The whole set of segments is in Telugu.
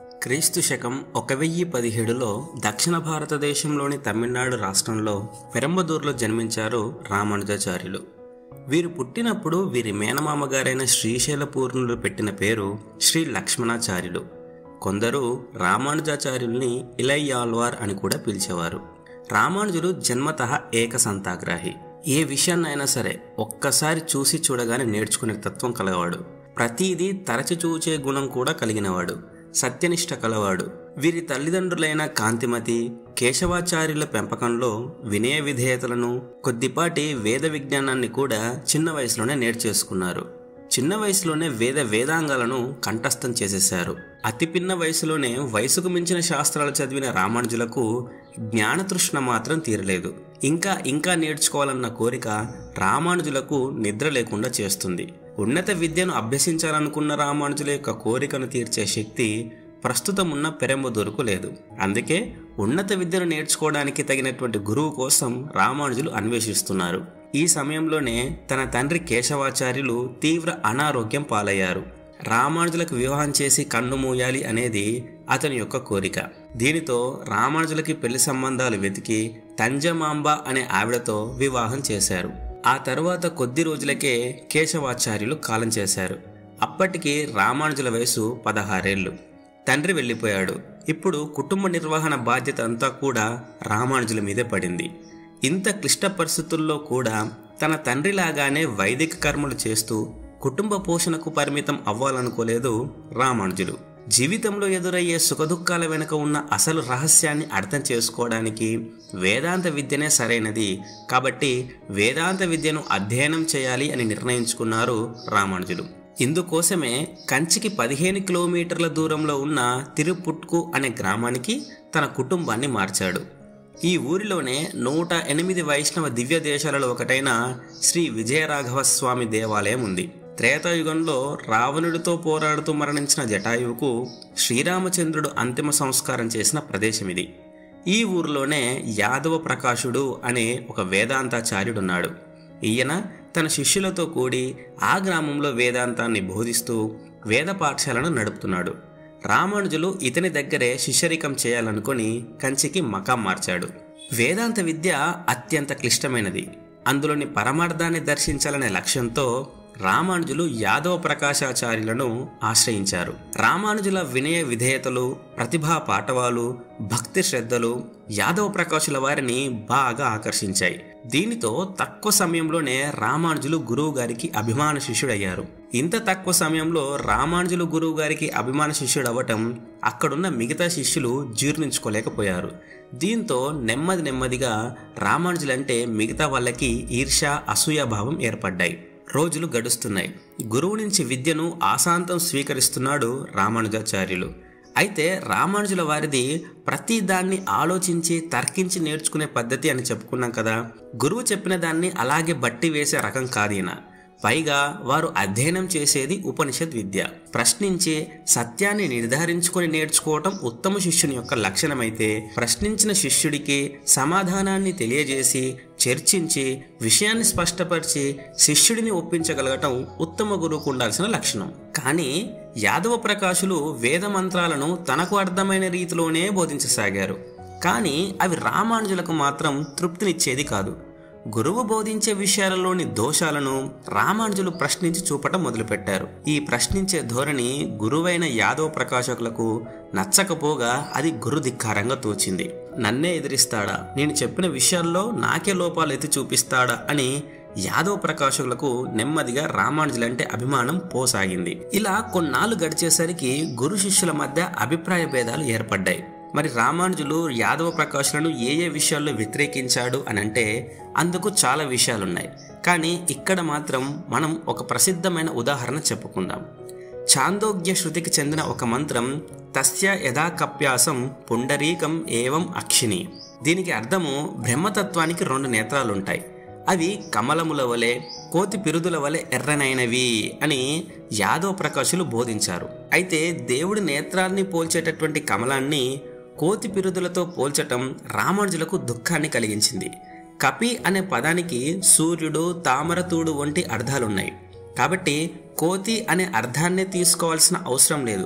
క్రీస్తు శకం ఒక వెయ్యి పదిహేడులో దక్షిణ భారతదేశంలోని తమిళనాడు రాష్ట్రంలో పెరంబదూరులో జన్మించారు రామానుజాచార్యులు వీరు పుట్టినప్పుడు వీరి మేనమామ గారైన శ్రీశైల పూర్ణులు పెట్టిన పేరు శ్రీ లక్ష్మణాచార్యులు కొందరు రామానుజాచార్యుల్ని ఇలయ్యాల్వార్ అని కూడా పిలిచేవారు రామానుజులు జన్మతః ఏక సంతాగ్రాహి ఏ విషయాన్నైనా సరే ఒక్కసారి చూసి చూడగానే నేర్చుకునే తత్వం కలవాడు ప్రతిదీ తరచి చూచే గుణం కూడా కలిగినవాడు సత్యనిష్ట కలవాడు వీరి తల్లిదండ్రులైన కాంతిమతి కేశవాచార్యుల పెంపకంలో వినయ విధేయతలను కొద్దిపాటి వేద విజ్ఞానాన్ని కూడా చిన్న వయసులోనే నేర్చేసుకున్నారు చిన్న వయసులోనే వేద వేదాంగాలను కంఠస్థం చేసేశారు అతి పిన్న వయసులోనే వయసుకు మించిన శాస్త్రాలు చదివిన రామానుజులకు జ్ఞానతృష్ణ మాత్రం తీరలేదు ఇంకా ఇంకా నేర్చుకోవాలన్న కోరిక రామానుజులకు నిద్ర లేకుండా చేస్తుంది ఉన్నత విద్యను అభ్యసించాలనుకున్న రామానుజుల యొక్క కోరికను తీర్చే శక్తి ప్రస్తుతం ఉన్న పెరంబదూరుకు లేదు అందుకే ఉన్నత విద్యను నేర్చుకోవడానికి తగినటువంటి గురువు కోసం రామానుజులు అన్వేషిస్తున్నారు ఈ సమయంలోనే తన తండ్రి కేశవాచార్యులు తీవ్ర అనారోగ్యం పాలయ్యారు రామానుజులకు వివాహం చేసి కన్ను మూయాలి అనేది అతని యొక్క కోరిక దీనితో రామానుజులకి పెళ్లి సంబంధాలు వెతికి తంజమాంబ అనే ఆవిడతో వివాహం చేశారు ఆ తరువాత కొద్ది రోజులకే కేశవాచార్యులు కాలం చేశారు అప్పటికి రామానుజుల వయసు పదహారేళ్లు తండ్రి వెళ్ళిపోయాడు ఇప్పుడు కుటుంబ నిర్వహణ బాధ్యత అంతా కూడా రామానుజుల మీదే పడింది ఇంత క్లిష్ట పరిస్థితుల్లో కూడా తన తండ్రిలాగానే వైదిక కర్మలు చేస్తూ కుటుంబ పోషణకు పరిమితం అవ్వాలనుకోలేదు రామానుజులు జీవితంలో ఎదురయ్యే సుఖదుఖాల వెనుక ఉన్న అసలు రహస్యాన్ని అర్థం చేసుకోవడానికి వేదాంత విద్యనే సరైనది కాబట్టి వేదాంత విద్యను అధ్యయనం చేయాలి అని నిర్ణయించుకున్నారు రామానుజులు ఇందుకోసమే కంచికి పదిహేను కిలోమీటర్ల దూరంలో ఉన్న తిరుపుట్కు అనే గ్రామానికి తన కుటుంబాన్ని మార్చాడు ఈ ఊరిలోనే నూట ఎనిమిది వైష్ణవ దివ్య దేశాలలో ఒకటైన శ్రీ విజయరాఘవ స్వామి దేవాలయం ఉంది త్రేతాయుగంలో రావణుడితో పోరాడుతూ మరణించిన జటాయువుకు శ్రీరామచంద్రుడు అంతిమ సంస్కారం చేసిన ప్రదేశం ఇది ఈ ఊరిలోనే యాదవ ప్రకాశుడు అనే ఒక వేదాంతాచార్యుడున్నాడు ఈయన తన శిష్యులతో కూడి ఆ గ్రామంలో వేదాంతాన్ని బోధిస్తూ వేద పాఠశాలను నడుపుతున్నాడు రామానుజులు ఇతని దగ్గరే శిష్యరికం చేయాలనుకుని కంచికి మకాం మార్చాడు వేదాంత విద్య అత్యంత క్లిష్టమైనది అందులోని పరమార్థాన్ని దర్శించాలనే లక్ష్యంతో రామానుజులు యాదవ ప్రకాశాచార్యులను ఆశ్రయించారు రామానుజుల వినయ విధేయతలు ప్రతిభా పాటవాలు భక్తి శ్రద్ధలు యాదవ ప్రకాశుల వారిని బాగా ఆకర్షించాయి దీనితో తక్కువ సమయంలోనే రామానుజులు గురువు గారికి అభిమాన శిష్యుడయ్యారు ఇంత తక్కువ సమయంలో రామానుజులు గురువు గారికి అభిమాన శిష్యుడవ్వటం అక్కడున్న మిగతా శిష్యులు జీర్ణించుకోలేకపోయారు దీంతో నెమ్మది నెమ్మదిగా రామానుజులంటే మిగతా వాళ్ళకి ఈర్ష అసూయాభావం ఏర్పడ్డాయి రోజులు గడుస్తున్నాయి గురువు నుంచి విద్యను ఆశాంతం స్వీకరిస్తున్నాడు రామానుజాచార్యులు అయితే రామానుజుల వారిది ప్రతి దాన్ని ఆలోచించి తర్కించి నేర్చుకునే పద్ధతి అని చెప్పుకున్నాం కదా గురువు చెప్పిన దాన్ని అలాగే బట్టి వేసే రకం కాదీన పైగా వారు అధ్యయనం చేసేది ఉపనిషత్ విద్య ప్రశ్నించి సత్యాన్ని నిర్ధారించుకొని నేర్చుకోవటం ఉత్తమ శిష్యుని యొక్క లక్షణమైతే ప్రశ్నించిన శిష్యుడికి సమాధానాన్ని తెలియజేసి చర్చించి విషయాన్ని స్పష్టపరిచి శిష్యుడిని ఒప్పించగలగటం ఉత్తమ గురువుకు ఉండాల్సిన లక్షణం కానీ యాదవ ప్రకాశులు వేద మంత్రాలను తనకు అర్థమైన రీతిలోనే బోధించసాగారు కానీ అవి రామానుజులకు మాత్రం తృప్తినిచ్చేది కాదు గురువు బోధించే విషయాలలోని దోషాలను రామానుజులు ప్రశ్నించి చూపటం మొదలుపెట్టారు ఈ ప్రశ్నించే ధోరణి గురువైన యాదవ ప్రకాశకులకు నచ్చకపోగా అది గురుధిక్కారంగా తోచింది నన్నే ఎదిరిస్తాడా నేను చెప్పిన విషయాల్లో నాకే లోపాలు ఎత్తి చూపిస్తాడా అని యాదవ ప్రకాశకులకు నెమ్మదిగా రామానుజులంటే అభిమానం పోసాగింది ఇలా కొన్నాళ్ళు గడిచేసరికి గురు శిష్యుల మధ్య అభిప్రాయ భేదాలు ఏర్పడ్డాయి మరి రామానుజులు యాదవ ప్రకాశులను ఏ ఏ విషయాల్లో వ్యతిరేకించాడు అని అంటే అందుకు చాలా విషయాలున్నాయి కానీ ఇక్కడ మాత్రం మనం ఒక ప్రసిద్ధమైన ఉదాహరణ చెప్పుకుందాం చాందోగ్య శృతికి చెందిన ఒక మంత్రం తస్య యథాకప్యాసం పుండరీకం ఏవం అక్షిని దీనికి అర్థము బ్రహ్మతత్వానికి రెండు నేత్రాలుంటాయి అవి కమలముల వలె కోతి పిరుదుల వలె ఎర్రనైనవి అని యాదవ ప్రకాశులు బోధించారు అయితే దేవుడి నేత్రాన్ని పోల్చేటటువంటి కమలాన్ని కోతి పిరుదులతో పోల్చటం రామానుజులకు దుఃఖాన్ని కలిగించింది కపి అనే పదానికి సూర్యుడు తామరతూడు వంటి అర్థాలున్నాయి కాబట్టి కోతి అనే అర్థాన్నే తీసుకోవాల్సిన అవసరం లేదు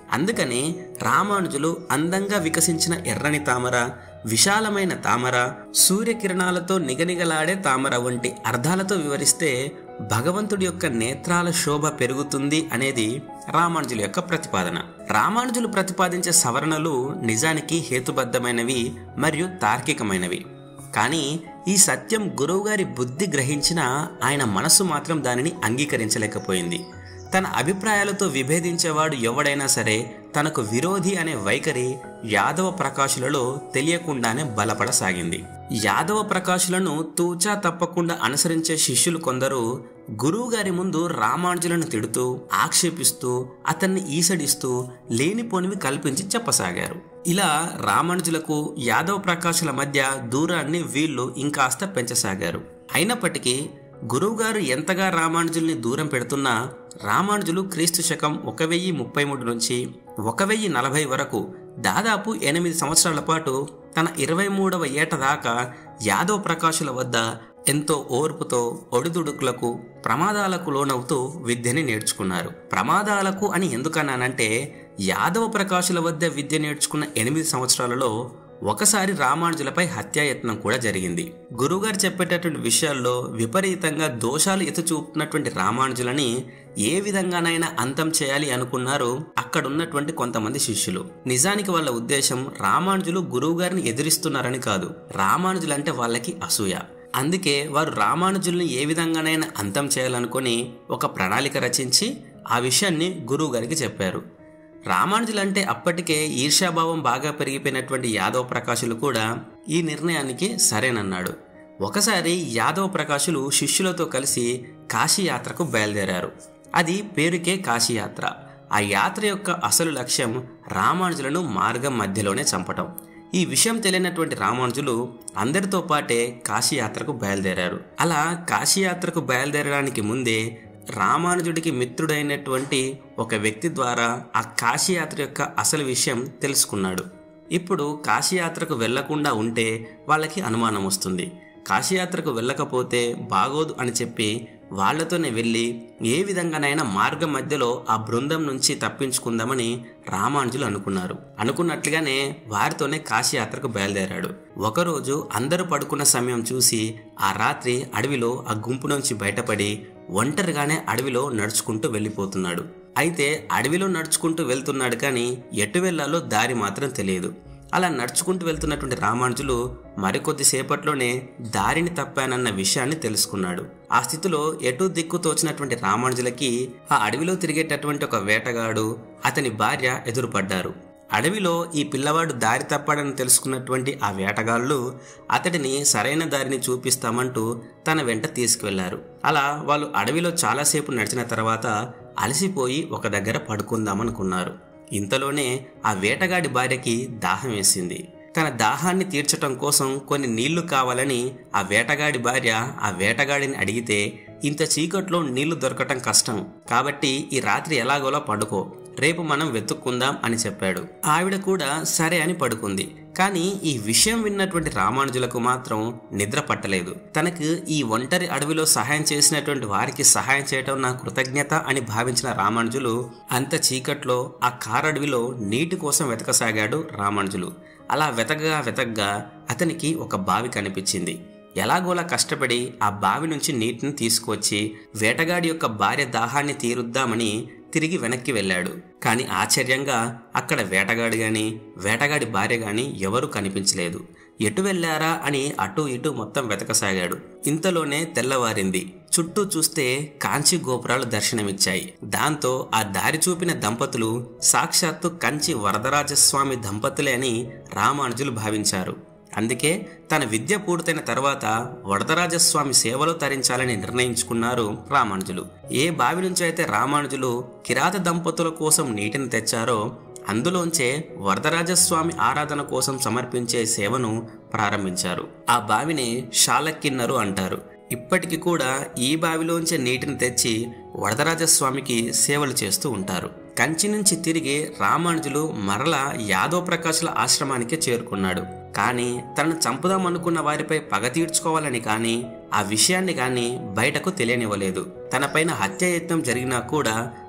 అందుకని రామానుజులు అందంగా వికసించిన ఎర్రని తామర విశాలమైన తామర సూర్యకిరణాలతో నిగనిగలాడే తామర వంటి అర్థాలతో వివరిస్తే భగవంతుడి యొక్క నేత్రాల శోభ పెరుగుతుంది అనేది రామానుజుల యొక్క ప్రతిపాదన రామానుజులు ప్రతిపాదించే సవరణలు నిజానికి హేతుబద్ధమైనవి మరియు తార్కికమైనవి కానీ ఈ సత్యం గురువుగారి బుద్ధి గ్రహించిన ఆయన మనస్సు మాత్రం దానిని అంగీకరించలేకపోయింది తన అభిప్రాయాలతో విభేదించేవాడు ఎవడైనా సరే తనకు విరోధి అనే వైఖరి యాదవ ప్రకాశులలో తెలియకుండానే బలపడసాగింది యాదవ ప్రకాశులను తూచా తప్పకుండా అనుసరించే శిష్యులు కొందరు గురువుగారి ముందు రామానుజులను తిడుతూ ఆక్షేపిస్తూ అతన్ని ఈసడిస్తూ లేనిపోనివి కల్పించి చెప్పసాగారు ఇలా రామానుజులకు యాదవ ప్రకాశుల మధ్య దూరాన్ని వీళ్ళు ఇంకాస్త పెంచసాగారు అయినప్పటికీ గురువుగారు ఎంతగా రామానుజుల్ని దూరం పెడుతున్నా రామానుజులు క్రీస్తు శకం ఒక వెయ్యి ముప్పై మూడు నుంచి ఒక వెయ్యి నలభై వరకు దాదాపు ఎనిమిది సంవత్సరాల పాటు తన ఇరవై మూడవ ఏట దాకా యాదవ ప్రకాశుల వద్ద ఎంతో ఓర్పుతో ఒడిదుడుకులకు ప్రమాదాలకు లోనవుతూ విద్యని నేర్చుకున్నారు ప్రమాదాలకు అని ఎందుకన్నానంటే యాదవ ప్రకాశుల వద్ద విద్య నేర్చుకున్న ఎనిమిది సంవత్సరాలలో ఒకసారి రామానుజులపై హత్యాయత్నం కూడా జరిగింది గురువుగారు చెప్పేటటువంటి విషయాల్లో విపరీతంగా దోషాలు ఎత్తుచూపుతున్నటువంటి రామానుజులని ఏ విధంగానైనా అంతం చేయాలి అనుకున్నారు అక్కడున్నటువంటి కొంతమంది శిష్యులు నిజానికి వాళ్ళ ఉద్దేశం రామానుజులు గురువుగారిని ఎదిరిస్తున్నారని కాదు రామానుజులంటే వాళ్ళకి అసూయ అందుకే వారు రామానుజుల్ని ఏ విధంగానైనా అంతం చేయాలనుకొని ఒక ప్రణాళిక రచించి ఆ విషయాన్ని గురువు గారికి చెప్పారు రామానుజులంటే అప్పటికే ఈర్ష్యాభావం బాగా పెరిగిపోయినటువంటి యాదవ ప్రకాశులు కూడా ఈ నిర్ణయానికి సరేనన్నాడు ఒకసారి యాదవ ప్రకాశులు శిష్యులతో కలిసి కాశీయాత్రకు బయలుదేరారు అది పేరుకే కాశీయాత్ర ఆ యాత్ర యొక్క అసలు లక్ష్యం రామానుజులను మార్గం మధ్యలోనే చంపటం ఈ విషయం తెలియనటువంటి రామానుజులు అందరితో పాటే కాశీయాత్రకు బయలుదేరారు అలా కాశీయాత్రకు బయలుదేరడానికి ముందే రామానుజుడికి మిత్రుడైనటువంటి ఒక వ్యక్తి ద్వారా ఆ కాశీయాత్ర యొక్క అసలు విషయం తెలుసుకున్నాడు ఇప్పుడు కాశీయాత్రకు వెళ్లకుండా ఉంటే వాళ్ళకి అనుమానం వస్తుంది కాశీయాత్రకు వెళ్ళకపోతే బాగోదు అని చెప్పి వాళ్లతోనే వెళ్ళి ఏ విధంగానైనా మార్గం మధ్యలో ఆ బృందం నుంచి తప్పించుకుందామని రామానుజులు అనుకున్నారు అనుకున్నట్లుగానే వారితోనే కాశీయాత్రకు బయలుదేరాడు ఒకరోజు అందరూ పడుకున్న సమయం చూసి ఆ రాత్రి అడవిలో ఆ గుంపు నుంచి బయటపడి ఒంటరిగానే అడవిలో నడుచుకుంటూ వెళ్ళిపోతున్నాడు అయితే అడవిలో నడుచుకుంటూ వెళ్తున్నాడు కానీ ఎటు వెళ్లాలో దారి మాత్రం తెలియదు అలా నడుచుకుంటూ వెళ్తున్నటువంటి రామానుజులు మరికొద్ది సేపట్లోనే దారిని తప్పానన్న విషయాన్ని తెలుసుకున్నాడు ఆ స్థితిలో ఎటు దిక్కు తోచినటువంటి రామానుజులకి ఆ అడవిలో తిరిగేటటువంటి ఒక వేటగాడు అతని భార్య ఎదురుపడ్డారు అడవిలో ఈ పిల్లవాడు దారి తప్పాడని తెలుసుకున్నటువంటి ఆ వేటగాళ్ళు అతడిని సరైన దారిని చూపిస్తామంటూ తన వెంట తీసుకువెళ్లారు అలా వాళ్ళు అడవిలో చాలాసేపు నడిచిన తర్వాత అలసిపోయి ఒక దగ్గర పడుకుందామనుకున్నారు ఇంతలోనే ఆ వేటగాడి భార్యకి దాహం వేసింది తన దాహాన్ని తీర్చటం కోసం కొన్ని నీళ్లు కావాలని ఆ వేటగాడి భార్య ఆ వేటగాడిని అడిగితే ఇంత చీకట్లో నీళ్లు దొరకటం కష్టం కాబట్టి ఈ రాత్రి ఎలాగోలా పడుకో రేపు మనం వెతుక్కుందాం అని చెప్పాడు ఆవిడ కూడా సరే అని పడుకుంది కానీ ఈ విషయం విన్నటువంటి రామానుజులకు మాత్రం నిద్ర పట్టలేదు తనకు ఈ ఒంటరి అడవిలో సహాయం చేసినటువంటి వారికి సహాయం చేయటం నా కృతజ్ఞత అని భావించిన రామానుజులు అంత చీకట్లో ఆ కారడవిలో నీటి కోసం వెతకసాగాడు రామానుజులు అలా వెతకగా వెతకగా అతనికి ఒక బావి కనిపించింది ఎలాగోలా కష్టపడి ఆ బావి నుంచి నీటిని తీసుకువచ్చి వేటగాడి యొక్క భార్య దాహాన్ని తీరుద్దామని తిరిగి వెనక్కి వెళ్ళాడు కానీ ఆశ్చర్యంగా అక్కడ వేటగాడు గాని వేటగాడి భార్య గాని ఎవరూ కనిపించలేదు ఎటు వెళ్ళారా అని అటు ఇటు మొత్తం వెతకసాగాడు ఇంతలోనే తెల్లవారింది చుట్టూ చూస్తే కాంచి గోపురాలు దర్శనమిచ్చాయి దాంతో ఆ దారి చూపిన దంపతులు సాక్షాత్తు కంచి వరదరాజస్వామి దంపతులే అని రామానుజులు భావించారు అందుకే తన విద్య పూర్తయిన తర్వాత వరదరాజస్వామి సేవలో తరించాలని నిర్ణయించుకున్నారు రామానుజులు ఏ బావి నుంచి అయితే రామానుజులు కిరాత దంపతుల కోసం నీటిని తెచ్చారో అందులోంచే వరదరాజస్వామి ఆరాధన కోసం సమర్పించే సేవను ప్రారంభించారు ఆ బావిని షాలక్కిన్నరు అంటారు ఇప్పటికి కూడా ఈ బావిలోంచే నీటిని తెచ్చి వరదరాజస్వామికి సేవలు చేస్తూ ఉంటారు కంచి నుంచి తిరిగి రామానుజులు మరల యాదవ ప్రకాశుల ఆశ్రమానికి చేరుకున్నాడు కానీ తనను చంపుదామనుకున్న వారిపై పగ తీర్చుకోవాలని కానీ ఆ విషయాన్ని కానీ బయటకు తెలియనివ్వలేదు తనపైన హత్యాయత్నం జరిగినా కూడా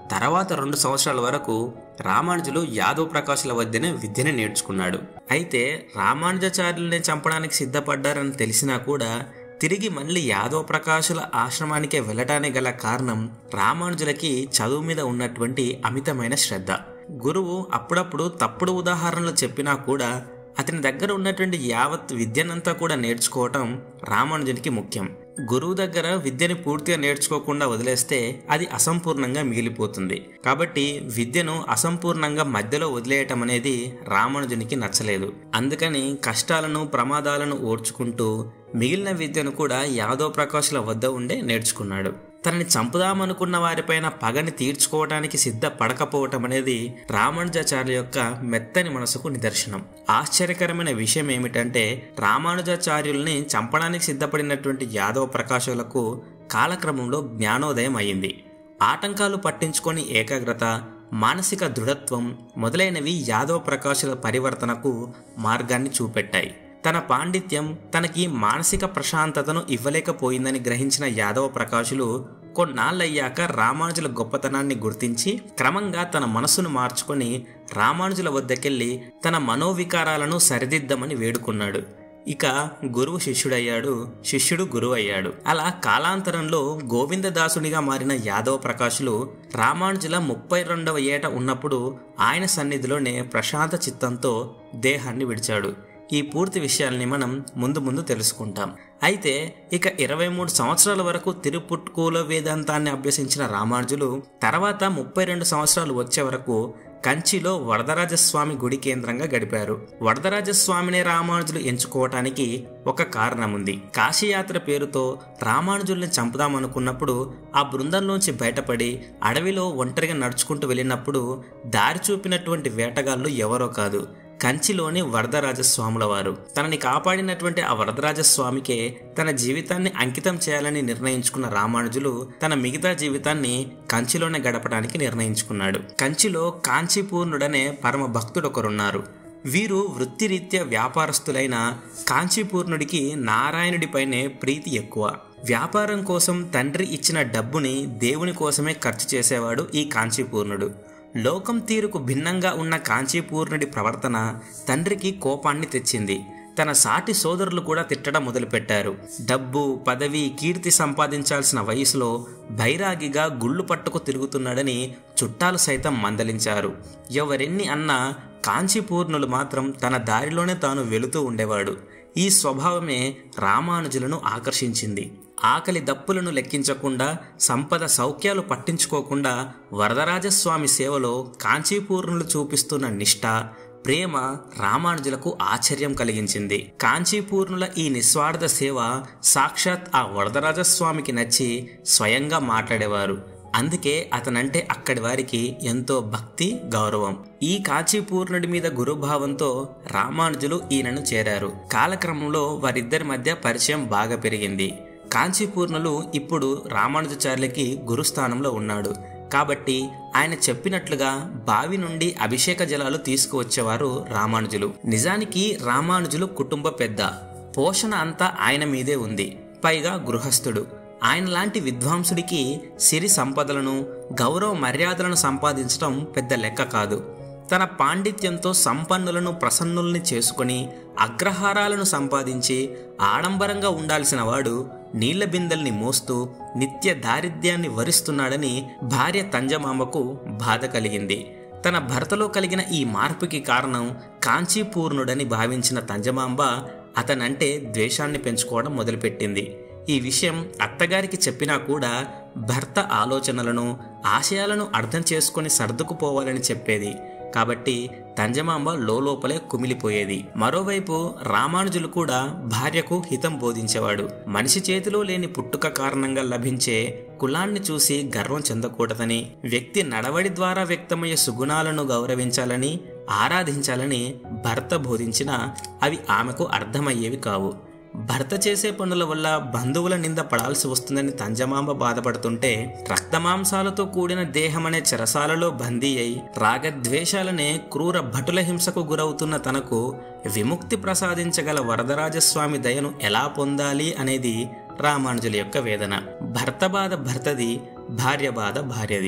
తర్వాత రెండు సంవత్సరాల వరకు రామానుజులు యాదవ్ ప్రకాశుల వద్దనే విద్యను నేర్చుకున్నాడు అయితే రామానుజాచార్యుల్ని చంపడానికి సిద్ధపడ్డారని తెలిసినా కూడా తిరిగి మళ్ళీ యాదవ ప్రకాశుల ఆశ్రమానికే వెళ్ళటానికి గల కారణం రామానుజులకి చదువు మీద ఉన్నటువంటి అమితమైన శ్రద్ధ గురువు అప్పుడప్పుడు తప్పుడు ఉదాహరణలు చెప్పినా కూడా అతని దగ్గర ఉన్నటువంటి యావత్ విద్యనంతా కూడా నేర్చుకోవటం రామానుజునికి ముఖ్యం గురువు దగ్గర విద్యని పూర్తిగా నేర్చుకోకుండా వదిలేస్తే అది అసంపూర్ణంగా మిగిలిపోతుంది కాబట్టి విద్యను అసంపూర్ణంగా మధ్యలో వదిలేయటం అనేది రామానుజునికి నచ్చలేదు అందుకని కష్టాలను ప్రమాదాలను ఓర్చుకుంటూ మిగిలిన విద్యను కూడా యాదవ్ ప్రకాశుల వద్ద ఉండే నేర్చుకున్నాడు తనని చంపుదామనుకున్న వారిపైన పగని తీర్చుకోవడానికి సిద్ధపడకపోవటం అనేది రామానుజాచార్య యొక్క మెత్తని మనసుకు నిదర్శనం ఆశ్చర్యకరమైన విషయం ఏమిటంటే రామానుజాచార్యుల్ని చంపడానికి సిద్ధపడినటువంటి యాదవ ప్రకాశులకు కాలక్రమంలో జ్ఞానోదయం అయింది ఆటంకాలు పట్టించుకొని ఏకాగ్రత మానసిక దృఢత్వం మొదలైనవి యాదవ ప్రకాశుల పరివర్తనకు మార్గాన్ని చూపెట్టాయి తన పాండిత్యం తనకి మానసిక ప్రశాంతతను ఇవ్వలేకపోయిందని గ్రహించిన యాదవ ప్రకాశులు కొన్నాళ్ళయ్యాక రామానుజుల గొప్పతనాన్ని గుర్తించి క్రమంగా తన మనసును మార్చుకొని రామానుజుల వద్దకెళ్ళి తన మనోవికారాలను సరిదిద్దమని వేడుకున్నాడు ఇక గురువు శిష్యుడయ్యాడు శిష్యుడు గురువు అయ్యాడు అలా కాలాంతరంలో గోవిందదాసునిగా మారిన యాదవ ప్రకాశులు రామానుజుల ముప్పై రెండవ ఏట ఉన్నప్పుడు ఆయన సన్నిధిలోనే ప్రశాంత చిత్తంతో దేహాన్ని విడిచాడు ఈ పూర్తి విషయాల్ని మనం ముందు ముందు తెలుసుకుంటాం అయితే ఇక ఇరవై మూడు సంవత్సరాల వరకు తిరుపుట్కూల వేదాంతాన్ని అభ్యసించిన రామానుజులు తర్వాత ముప్పై రెండు సంవత్సరాలు వచ్చే వరకు కంచిలో వరదరాజస్వామి గుడి కేంద్రంగా గడిపారు వరదరాజస్వామినే రామానుజులు ఎంచుకోవటానికి ఒక కారణం ఉంది కాశీయాత్ర పేరుతో రామానుజుల్ని చంపుదామనుకున్నప్పుడు ఆ బృందంలోంచి బయటపడి అడవిలో ఒంటరిగా నడుచుకుంటూ వెళ్ళినప్పుడు దారి చూపినటువంటి వేటగాళ్ళు ఎవరో కాదు కంచిలోని వరదరాజస్వాముల వారు తనని కాపాడినటువంటి ఆ వరదరాజస్వామికే తన జీవితాన్ని అంకితం చేయాలని నిర్ణయించుకున్న రామానుజులు తన మిగతా జీవితాన్ని కంచిలోనే గడపడానికి నిర్ణయించుకున్నాడు కంచిలో కాంచీపూర్ణుడనే పరమ భక్తుడు ఒకరున్నారు వీరు వృత్తిరీత్యా వ్యాపారస్తులైన కాంచీపూర్ణుడికి నారాయణుడిపైనే ప్రీతి ఎక్కువ వ్యాపారం కోసం తండ్రి ఇచ్చిన డబ్బుని దేవుని కోసమే ఖర్చు చేసేవాడు ఈ కాంచీపూర్ణుడు లోకం తీరుకు భిన్నంగా ఉన్న కాంచీపూర్ణుడి ప్రవర్తన తండ్రికి కోపాన్ని తెచ్చింది తన సాటి సోదరులు కూడా తిట్టడం మొదలుపెట్టారు డబ్బు పదవి కీర్తి సంపాదించాల్సిన వయసులో బైరాగిగా గుళ్ళు పట్టుకు తిరుగుతున్నాడని చుట్టాలు సైతం మందలించారు ఎవరెన్ని అన్నా కాంచీపూర్ణులు మాత్రం తన దారిలోనే తాను వెళుతూ ఉండేవాడు ఈ స్వభావమే రామానుజులను ఆకర్షించింది ఆకలి దప్పులను లెక్కించకుండా సంపద సౌఖ్యాలు పట్టించుకోకుండా వరదరాజస్వామి సేవలో కాంచీపూర్ణులు చూపిస్తున్న నిష్ఠ ప్రేమ రామానుజులకు ఆశ్చర్యం కలిగించింది కాంచీపూర్ణుల ఈ నిస్వార్థ సేవ సాక్షాత్ ఆ వరదరాజస్వామికి నచ్చి స్వయంగా మాట్లాడేవారు అందుకే అతనంటే అక్కడి వారికి ఎంతో భక్తి గౌరవం ఈ కాంచీపూర్ణుడి మీద గురుభావంతో రామానుజులు ఈయనను చేరారు కాలక్రమంలో వారిద్దరి మధ్య పరిచయం బాగా పెరిగింది కాంచీపూర్ణులు ఇప్పుడు రామానుజాచార్యులకి గురుస్థానంలో ఉన్నాడు కాబట్టి ఆయన చెప్పినట్లుగా బావి నుండి అభిషేక జలాలు తీసుకువచ్చేవారు రామానుజులు నిజానికి రామానుజులు కుటుంబ పెద్ద పోషణ అంతా ఆయన మీదే ఉంది పైగా గృహస్థుడు ఆయన లాంటి విద్వాంసుడికి సిరి సంపదలను గౌరవ మర్యాదలను సంపాదించడం పెద్ద లెక్క కాదు తన పాండిత్యంతో సంపన్నులను ప్రసన్నుల్ని చేసుకుని అగ్రహారాలను సంపాదించి ఆడంబరంగా ఉండాల్సిన వాడు నీళ్ల బిందెల్ని మోస్తూ నిత్య దారిద్ర్యాన్ని వరిస్తున్నాడని భార్య తంజమామకు బాధ కలిగింది తన భర్తలో కలిగిన ఈ మార్పుకి కారణం కాంచీపూర్ణుడని భావించిన తంజమాంబ అతనంటే ద్వేషాన్ని పెంచుకోవడం మొదలుపెట్టింది ఈ విషయం అత్తగారికి చెప్పినా కూడా భర్త ఆలోచనలను ఆశయాలను అర్థం చేసుకుని సర్దుకుపోవాలని చెప్పేది కాబట్టి తంజమాంబ లోపలే కుమిలిపోయేది మరోవైపు రామానుజులు కూడా భార్యకు హితం బోధించేవాడు మనిషి చేతిలో లేని పుట్టుక కారణంగా లభించే కులాన్ని చూసి గర్వం చెందకూడదని వ్యక్తి నడవడి ద్వారా వ్యక్తమయ్యే సుగుణాలను గౌరవించాలని ఆరాధించాలని భర్త బోధించిన అవి ఆమెకు అర్థమయ్యేవి కావు భర్త చేసే పనుల వల్ల బంధువుల నింద పడాల్సి వస్తుందని తంజమాంబ బాధపడుతుంటే రక్తమాంసాలతో కూడిన దేహమనే చెరసాలలో బందీ అయి రాగద్వేషాలనే క్రూర భటుల హింసకు గురవుతున్న తనకు విముక్తి ప్రసాదించగల వరదరాజస్వామి దయను ఎలా పొందాలి అనేది రామానుజుల యొక్క వేదన భర్త బాధ భర్తది భార్య బాధ భార్యది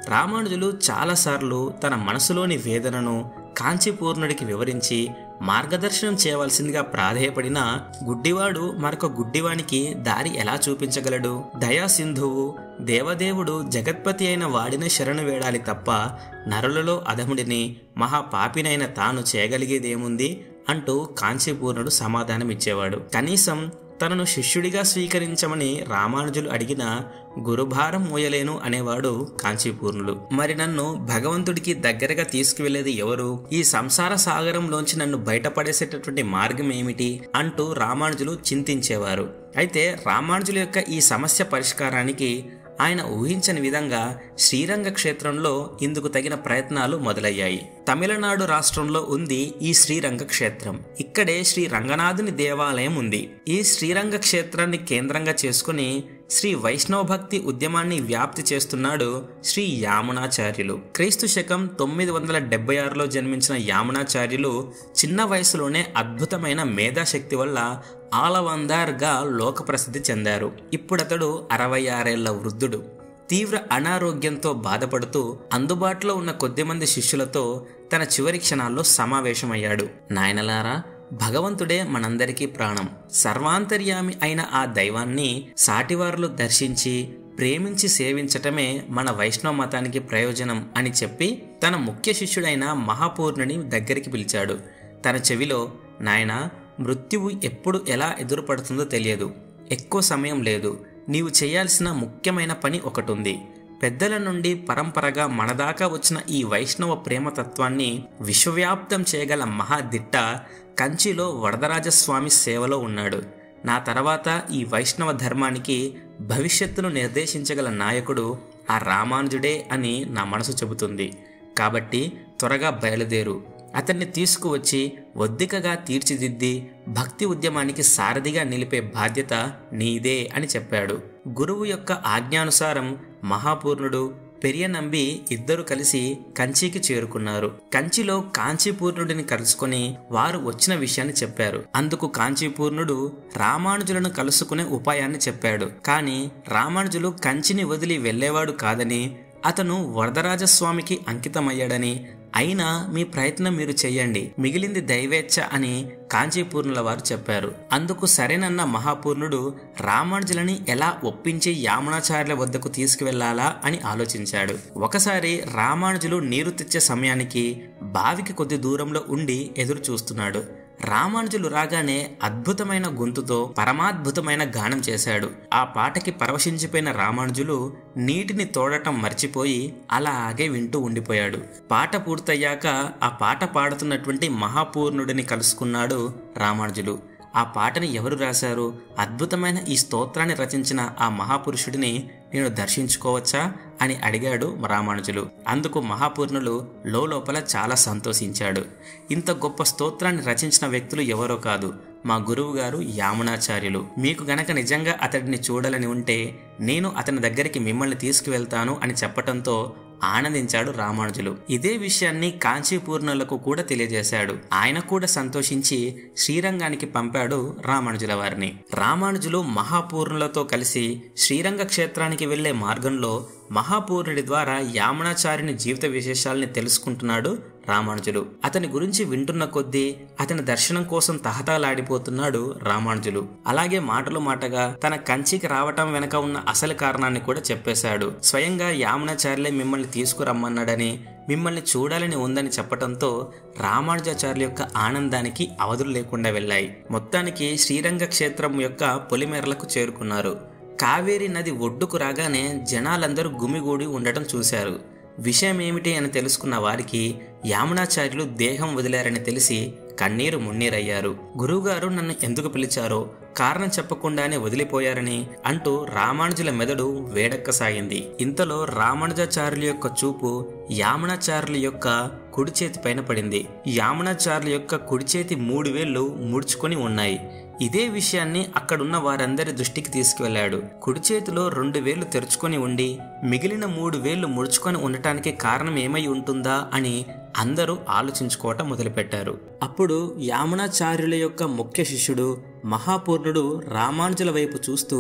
రామానుజులు చాలాసార్లు తన మనసులోని వేదనను కాంచీపూర్ణుడికి వివరించి మార్గదర్శనం చేయవలసిందిగా ప్రాధేయపడిన గుడ్డివాడు మరొక గుడ్డివానికి దారి ఎలా చూపించగలడు దయా సింధువు దేవదేవుడు జగత్పతి అయిన వాడిని శరణు వేడాలి తప్ప నరులలో అధముడిని మహాపాపినైన తాను చేయగలిగేదేముంది అంటూ కాంచీపూర్ణుడు సమాధానమిచ్చేవాడు కనీసం తనను శిష్యుడిగా స్వీకరించమని రామానుజులు అడిగిన గురుభారం మోయలేను అనేవాడు కాంచీపూర్ణుడు మరి నన్ను భగవంతుడికి దగ్గరగా తీసుకువెళ్లేది ఎవరు ఈ సంసార సాగరంలోంచి నన్ను బయటపడేసేటటువంటి మార్గం ఏమిటి అంటూ రామానుజులు చింతించేవారు అయితే రామానుజుల యొక్క ఈ సమస్య పరిష్కారానికి ఆయన ఊహించని విధంగా శ్రీరంగ క్షేత్రంలో ఇందుకు తగిన ప్రయత్నాలు మొదలయ్యాయి తమిళనాడు రాష్ట్రంలో ఉంది ఈ శ్రీరంగ క్షేత్రం ఇక్కడే శ్రీ రంగనాథుని దేవాలయం ఉంది ఈ శ్రీరంగ క్షేత్రాన్ని కేంద్రంగా చేసుకుని శ్రీ వైష్ణవ భక్తి ఉద్యమాన్ని వ్యాప్తి చేస్తున్నాడు శ్రీ యామునాచార్యులు క్రీస్తు శకం తొమ్మిది వందల డెబ్బై ఆరులో జన్మించిన యామునాచార్యులు చిన్న వయసులోనే అద్భుతమైన మేధాశక్తి వల్ల ఆలవందార్గా లోక ప్రసిద్ధి చెందారు ఇప్పుడతడు అరవై ఆరేళ్ల వృద్ధుడు తీవ్ర అనారోగ్యంతో బాధపడుతూ అందుబాటులో ఉన్న కొద్దిమంది శిష్యులతో తన చివరి క్షణాల్లో సమావేశమయ్యాడు నాయనలారా భగవంతుడే మనందరికీ ప్రాణం సర్వాంతర్యామి అయిన ఆ దైవాన్ని సాటివారులు దర్శించి ప్రేమించి సేవించటమే మన వైష్ణవ మతానికి ప్రయోజనం అని చెప్పి తన ముఖ్య శిష్యుడైన మహాపూర్ణుని దగ్గరికి పిలిచాడు తన చెవిలో నాయన మృత్యువు ఎప్పుడు ఎలా ఎదురుపడుతుందో తెలియదు ఎక్కువ సమయం లేదు నీవు చేయాల్సిన ముఖ్యమైన పని ఒకటి ఉంది పెద్దల నుండి పరంపరగా మనదాకా వచ్చిన ఈ వైష్ణవ ప్రేమతత్వాన్ని విశ్వవ్యాప్తం చేయగల మహాదిట్ట కంచిలో వరదరాజస్వామి సేవలో ఉన్నాడు నా తర్వాత ఈ వైష్ణవ ధర్మానికి భవిష్యత్తును నిర్దేశించగల నాయకుడు ఆ రామానుజుడే అని నా మనసు చెబుతుంది కాబట్టి త్వరగా బయలుదేరు అతన్ని తీసుకువచ్చి ఒద్దికగా తీర్చిదిద్ది భక్తి ఉద్యమానికి సారథిగా నిలిపే బాధ్యత నీదే అని చెప్పాడు గురువు యొక్క ఆజ్ఞానుసారం మహాపూర్ణుడు పెరియనంబి ఇద్దరు కలిసి కంచికి చేరుకున్నారు కంచిలో కాంచీపూర్ణుడిని కలుసుకొని వారు వచ్చిన విషయాన్ని చెప్పారు అందుకు కాంచీపూర్ణుడు రామానుజులను కలుసుకునే ఉపాయాన్ని చెప్పాడు కానీ రామానుజులు కంచిని వదిలి వెళ్ళేవాడు కాదని అతను వరదరాజస్వామికి అంకితమయ్యాడని అయినా మీ ప్రయత్నం మీరు చెయ్యండి మిగిలింది దైవేచ్ఛ అని కాంచీపూర్ణుల వారు చెప్పారు అందుకు సరేనన్న మహాపూర్ణుడు రామానుజులని ఎలా ఒప్పించి యామునాచార్యుల వద్దకు తీసుకువెళ్లాలా అని ఆలోచించాడు ఒకసారి రామానుజులు నీరు తెచ్చే సమయానికి బావికి కొద్ది దూరంలో ఉండి ఎదురు చూస్తున్నాడు రామానుజులు రాగానే అద్భుతమైన గొంతుతో పరమాద్భుతమైన గానం చేశాడు ఆ పాటకి పరవశించిపోయిన రామానుజులు నీటిని తోడటం మర్చిపోయి అలాగే వింటూ ఉండిపోయాడు పాట పూర్తయ్యాక ఆ పాట పాడుతున్నటువంటి మహాపూర్ణుడిని కలుసుకున్నాడు రామానుజులు ఆ పాటని ఎవరు రాశారు అద్భుతమైన ఈ స్తోత్రాన్ని రచించిన ఆ మహాపురుషుడిని నేను దర్శించుకోవచ్చా అని అడిగాడు రామానుజులు అందుకు మహాపూర్ణులు లోపల చాలా సంతోషించాడు ఇంత గొప్ప స్తోత్రాన్ని రచించిన వ్యక్తులు ఎవరో కాదు మా గురువు గారు యామునాచార్యులు మీకు గనక నిజంగా అతడిని చూడాలని ఉంటే నేను అతని దగ్గరికి మిమ్మల్ని తీసుకువెళ్తాను అని చెప్పటంతో ఆనందించాడు రామానుజులు ఇదే విషయాన్ని కాంచీపూర్ణులకు కూడా తెలియజేశాడు ఆయన కూడా సంతోషించి శ్రీరంగానికి పంపాడు రామానుజుల వారిని రామానుజులు మహాపూర్ణులతో కలిసి శ్రీరంగ క్షేత్రానికి వెళ్లే మార్గంలో మహాపూర్ణుడి ద్వారా యామనాచార్యుని జీవిత విశేషాలని తెలుసుకుంటున్నాడు రామానుజులు అతని గురించి వింటున్న కొద్దీ అతని దర్శనం కోసం తహతాలాడిపోతున్నాడు రామానుజులు అలాగే మాటలు మాటగా తన కంచికి రావటం వెనక ఉన్న అసలు కారణాన్ని కూడా చెప్పేశాడు స్వయంగా యామనాచార్యులే మిమ్మల్ని తీసుకురమ్మన్నాడని మిమ్మల్ని చూడాలని ఉందని చెప్పటంతో రామానుజాచార్యుల యొక్క ఆనందానికి అవధులు లేకుండా వెళ్ళాయి మొత్తానికి శ్రీరంగ క్షేత్రం యొక్క పొలిమేరలకు చేరుకున్నారు కావేరీ నది ఒడ్డుకు రాగానే జనాలందరూ గుమిగూడి ఉండటం చూశారు విషయం ఏమిటి అని తెలుసుకున్న వారికి యామునాచార్యులు దేహం వదిలారని తెలిసి కన్నీరు మున్నీరయ్యారు గురువుగారు నన్ను ఎందుకు పిలిచారో కారణం చెప్పకుండానే వదిలిపోయారని అంటూ రామానుజుల మెదడు వేడెక్కసాగింది ఇంతలో రామానుజాచార్యుల యొక్క చూపు యామనాచార్యుల యొక్క కుడి చేతి పైన పడింది యామనాచార్యుల యొక్క కుడి చేతి మూడు వేళ్లు ముడుచుకొని ఉన్నాయి ఇదే విషయాన్ని అక్కడున్న వారందరి దృష్టికి తీసుకువెళ్లాడు కుడి చేతిలో రెండు వేళ్లు తెరుచుకొని ఉండి మిగిలిన మూడు వేళ్లు ముడుచుకొని ఉండటానికి కారణం ఏమై ఉంటుందా అని అందరూ ఆలోచించుకోవటం మొదలుపెట్టారు అప్పుడు యామునాచార్యుల యొక్క ముఖ్య శిష్యుడు మహాపూర్ణుడు రామానుజుల వైపు చూస్తూ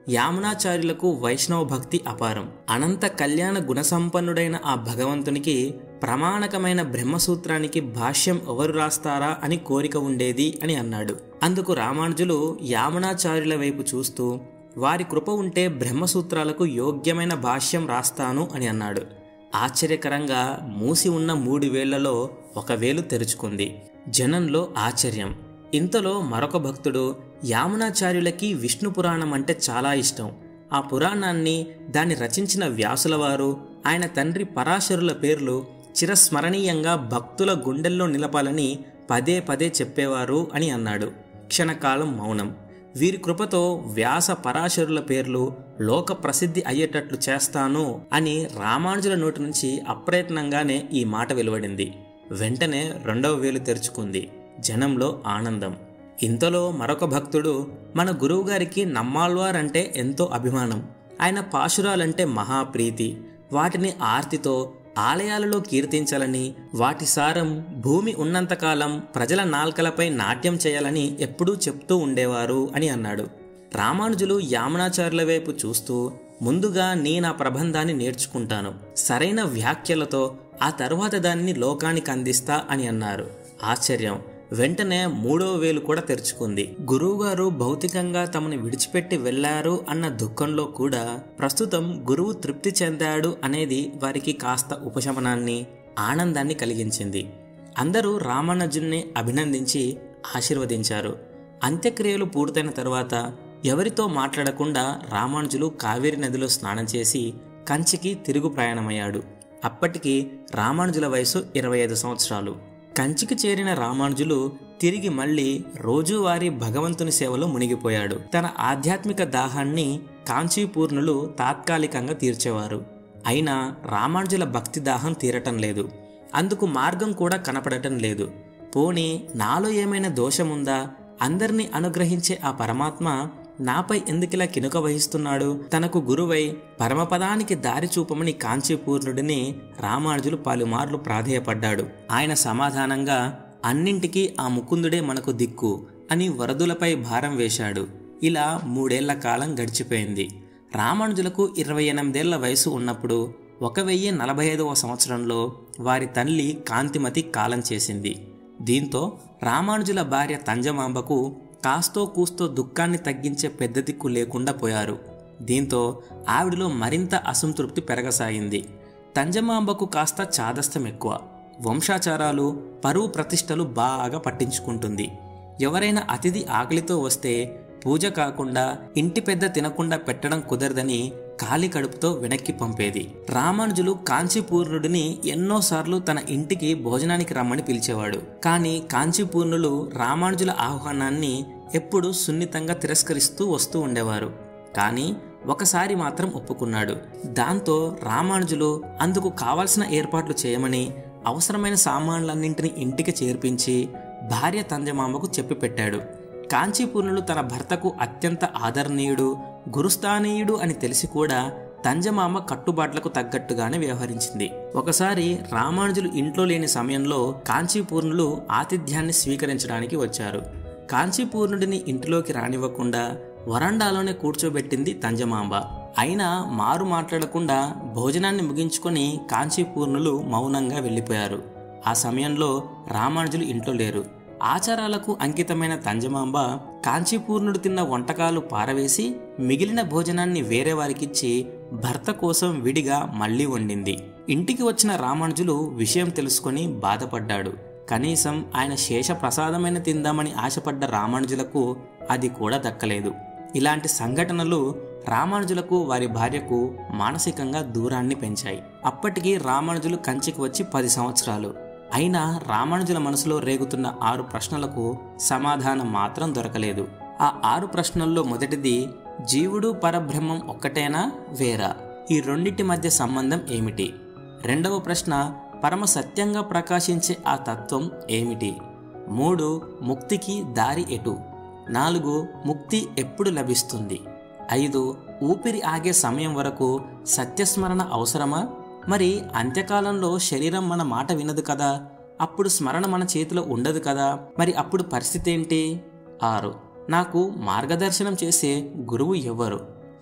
యామునాచార్యులకు వైష్ణవ భక్తి అపారం అనంత కళ్యాణ గుణసంపన్నుడైన ఆ భగవంతునికి ప్రమాణకమైన బ్రహ్మసూత్రానికి భాష్యం ఎవరు రాస్తారా అని కోరిక ఉండేది అని అన్నాడు అందుకు రామానుజులు యామునాచార్యుల వైపు చూస్తూ వారి కృప ఉంటే బ్రహ్మసూత్రాలకు యోగ్యమైన భాష్యం రాస్తాను అని అన్నాడు ఆశ్చర్యకరంగా మూసి ఉన్న మూడు వేళ్లలో ఒక వేలు తెరుచుకుంది జనంలో ఆశ్చర్యం ఇంతలో మరొక భక్తుడు యామునాచార్యులకి విష్ణు పురాణం అంటే చాలా ఇష్టం ఆ పురాణాన్ని దాన్ని రచించిన వ్యాసుల వారు ఆయన తండ్రి పరాశరుల పేర్లు చిరస్మరణీయంగా భక్తుల గుండెల్లో నిలపాలని పదే పదే చెప్పేవారు అని అన్నాడు క్షణకాలం మౌనం వీరి కృపతో వ్యాస పరాశరుల పేర్లు లోక ప్రసిద్ధి అయ్యేటట్లు చేస్తాను అని రామానుజుల నోటి నుంచి అప్రయత్నంగానే ఈ మాట వెలువడింది వెంటనే రెండవ వేలు తెరుచుకుంది జనంలో ఆనందం ఇంతలో మరొక భక్తుడు మన గురువుగారికి నమ్మాళ్వారంటే ఎంతో అభిమానం ఆయన పాశురాలంటే మహాప్రీతి వాటిని ఆర్తితో ఆలయాలలో కీర్తించాలని వాటి సారం భూమి ఉన్నంతకాలం ప్రజల నాల్కలపై నాట్యం చేయాలని ఎప్పుడూ చెప్తూ ఉండేవారు అని అన్నాడు రామానుజులు యామనాచార్యుల వైపు చూస్తూ ముందుగా నీ నా ప్రబంధాన్ని నేర్చుకుంటాను సరైన వ్యాఖ్యలతో ఆ తరువాత దానిని లోకానికి అందిస్తా అని అన్నారు ఆశ్చర్యం వెంటనే మూడో వేలు కూడా తెరుచుకుంది గురువుగారు భౌతికంగా తమను విడిచిపెట్టి వెళ్లారు అన్న దుఃఖంలో కూడా ప్రస్తుతం గురువు తృప్తి చెందాడు అనేది వారికి కాస్త ఉపశమనాన్ని ఆనందాన్ని కలిగించింది అందరూ రామానుజుల్ని అభినందించి ఆశీర్వదించారు అంత్యక్రియలు పూర్తయిన తరువాత ఎవరితో మాట్లాడకుండా రామానుజులు కావేరి నదిలో స్నానం చేసి కంచికి తిరుగు ప్రయాణమయ్యాడు అప్పటికి రామానుజుల వయసు ఇరవై ఐదు సంవత్సరాలు కంచికి చేరిన రామానుజులు తిరిగి మళ్ళీ రోజువారీ భగవంతుని సేవలో మునిగిపోయాడు తన ఆధ్యాత్మిక దాహాన్ని కాంచీపూర్ణులు తాత్కాలికంగా తీర్చేవారు అయినా రామానుజుల భక్తి దాహం తీరటం లేదు అందుకు మార్గం కూడా కనపడటం లేదు పోనీ నాలో ఏమైనా దోషముందా అందరినీ అనుగ్రహించే ఆ పరమాత్మ నాపై ఎందుకిలా కినుక వహిస్తున్నాడు తనకు గురువై పరమపదానికి దారి చూపమని కాంచీపూర్ణుడిని రామానుజులు పలుమార్లు ప్రాధేయపడ్డాడు ఆయన సమాధానంగా అన్నింటికీ ఆ ముకుందుడే మనకు దిక్కు అని వరదులపై భారం వేశాడు ఇలా మూడేళ్ల కాలం గడిచిపోయింది రామానుజులకు ఇరవై ఎనిమిదేళ్ల వయసు ఉన్నప్పుడు ఒక వెయ్యి నలభై ఐదవ సంవత్సరంలో వారి తల్లి కాంతిమతి కాలం చేసింది దీంతో రామానుజుల భార్య తంజమాంబకు కాస్తో కూస్తో దుఃఖాన్ని తగ్గించే పెద్ద దిక్కు లేకుండా పోయారు దీంతో ఆవిడలో మరింత అసంతృప్తి పెరగసాగింది తంజమాంబకు కాస్త చాదస్తం ఎక్కువ వంశాచారాలు పరువు ప్రతిష్టలు బాగా పట్టించుకుంటుంది ఎవరైనా అతిథి ఆకలితో వస్తే పూజ కాకుండా ఇంటి పెద్ద తినకుండా పెట్టడం కుదరదని ఖాళీ కడుపుతో వెనక్కి పంపేది రామానుజులు కాంచీపూర్ణుడిని ఎన్నోసార్లు తన ఇంటికి భోజనానికి రమ్మని పిలిచేవాడు కానీ కాంచీపూర్ణులు రామానుజుల ఆహ్వానాన్ని ఎప్పుడూ సున్నితంగా తిరస్కరిస్తూ వస్తూ ఉండేవారు కానీ ఒకసారి మాత్రం ఒప్పుకున్నాడు దాంతో రామానుజులు అందుకు కావలసిన ఏర్పాట్లు చేయమని అవసరమైన సామాన్లన్నింటినీ ఇంటికి చేర్పించి భార్య తంజమామకు చెప్పి పెట్టాడు కాంచీపూర్ణులు తన భర్తకు అత్యంత ఆదరణీయుడు గురుస్థానీయుడు అని తెలిసి కూడా తంజమామ కట్టుబాట్లకు తగ్గట్టుగానే వ్యవహరించింది ఒకసారి రామానుజులు ఇంట్లో లేని సమయంలో కాంచీపూర్ణులు ఆతిథ్యాన్ని స్వీకరించడానికి వచ్చారు కాంచీపూర్ణుడిని ఇంటిలోకి రానివ్వకుండా వరండాలోనే కూర్చోబెట్టింది తంజమాంబ అయినా మారు మాట్లాడకుండా భోజనాన్ని ముగించుకొని కాంచీపూర్ణులు మౌనంగా వెళ్ళిపోయారు ఆ సమయంలో రామానుజులు ఇంట్లో లేరు ఆచారాలకు అంకితమైన తంజమాంబ కాంచీపూర్ణుడు తిన్న వంటకాలు పారవేసి మిగిలిన భోజనాన్ని వేరే వారికిచ్చి భర్త కోసం విడిగా మళ్లీ వండింది ఇంటికి వచ్చిన రామానుజులు విషయం తెలుసుకొని బాధపడ్డాడు కనీసం ఆయన శేష ప్రసాదమైన తిందామని ఆశపడ్డ రామానుజులకు అది కూడా దక్కలేదు ఇలాంటి సంఘటనలు రామానుజులకు వారి భార్యకు మానసికంగా దూరాన్ని పెంచాయి అప్పటికి రామానుజులు కంచికి వచ్చి పది సంవత్సరాలు అయినా రామానుజుల మనసులో రేగుతున్న ఆరు ప్రశ్నలకు సమాధానం మాత్రం దొరకలేదు ఆ ఆరు ప్రశ్నల్లో మొదటిది జీవుడు పరబ్రహ్మం ఒక్కటేనా వేరా ఈ రెండింటి మధ్య సంబంధం ఏమిటి రెండవ ప్రశ్న పరమ సత్యంగా ప్రకాశించే ఆ తత్వం ఏమిటి మూడు ముక్తికి దారి ఎటు నాలుగు ముక్తి ఎప్పుడు లభిస్తుంది ఐదు ఊపిరి ఆగే సమయం వరకు సత్యస్మరణ అవసరమా మరి అంత్యకాలంలో శరీరం మన మాట వినదు కదా అప్పుడు స్మరణ మన చేతిలో ఉండదు కదా మరి అప్పుడు పరిస్థితి ఏంటి ఆరు నాకు మార్గదర్శనం చేసే గురువు ఎవరు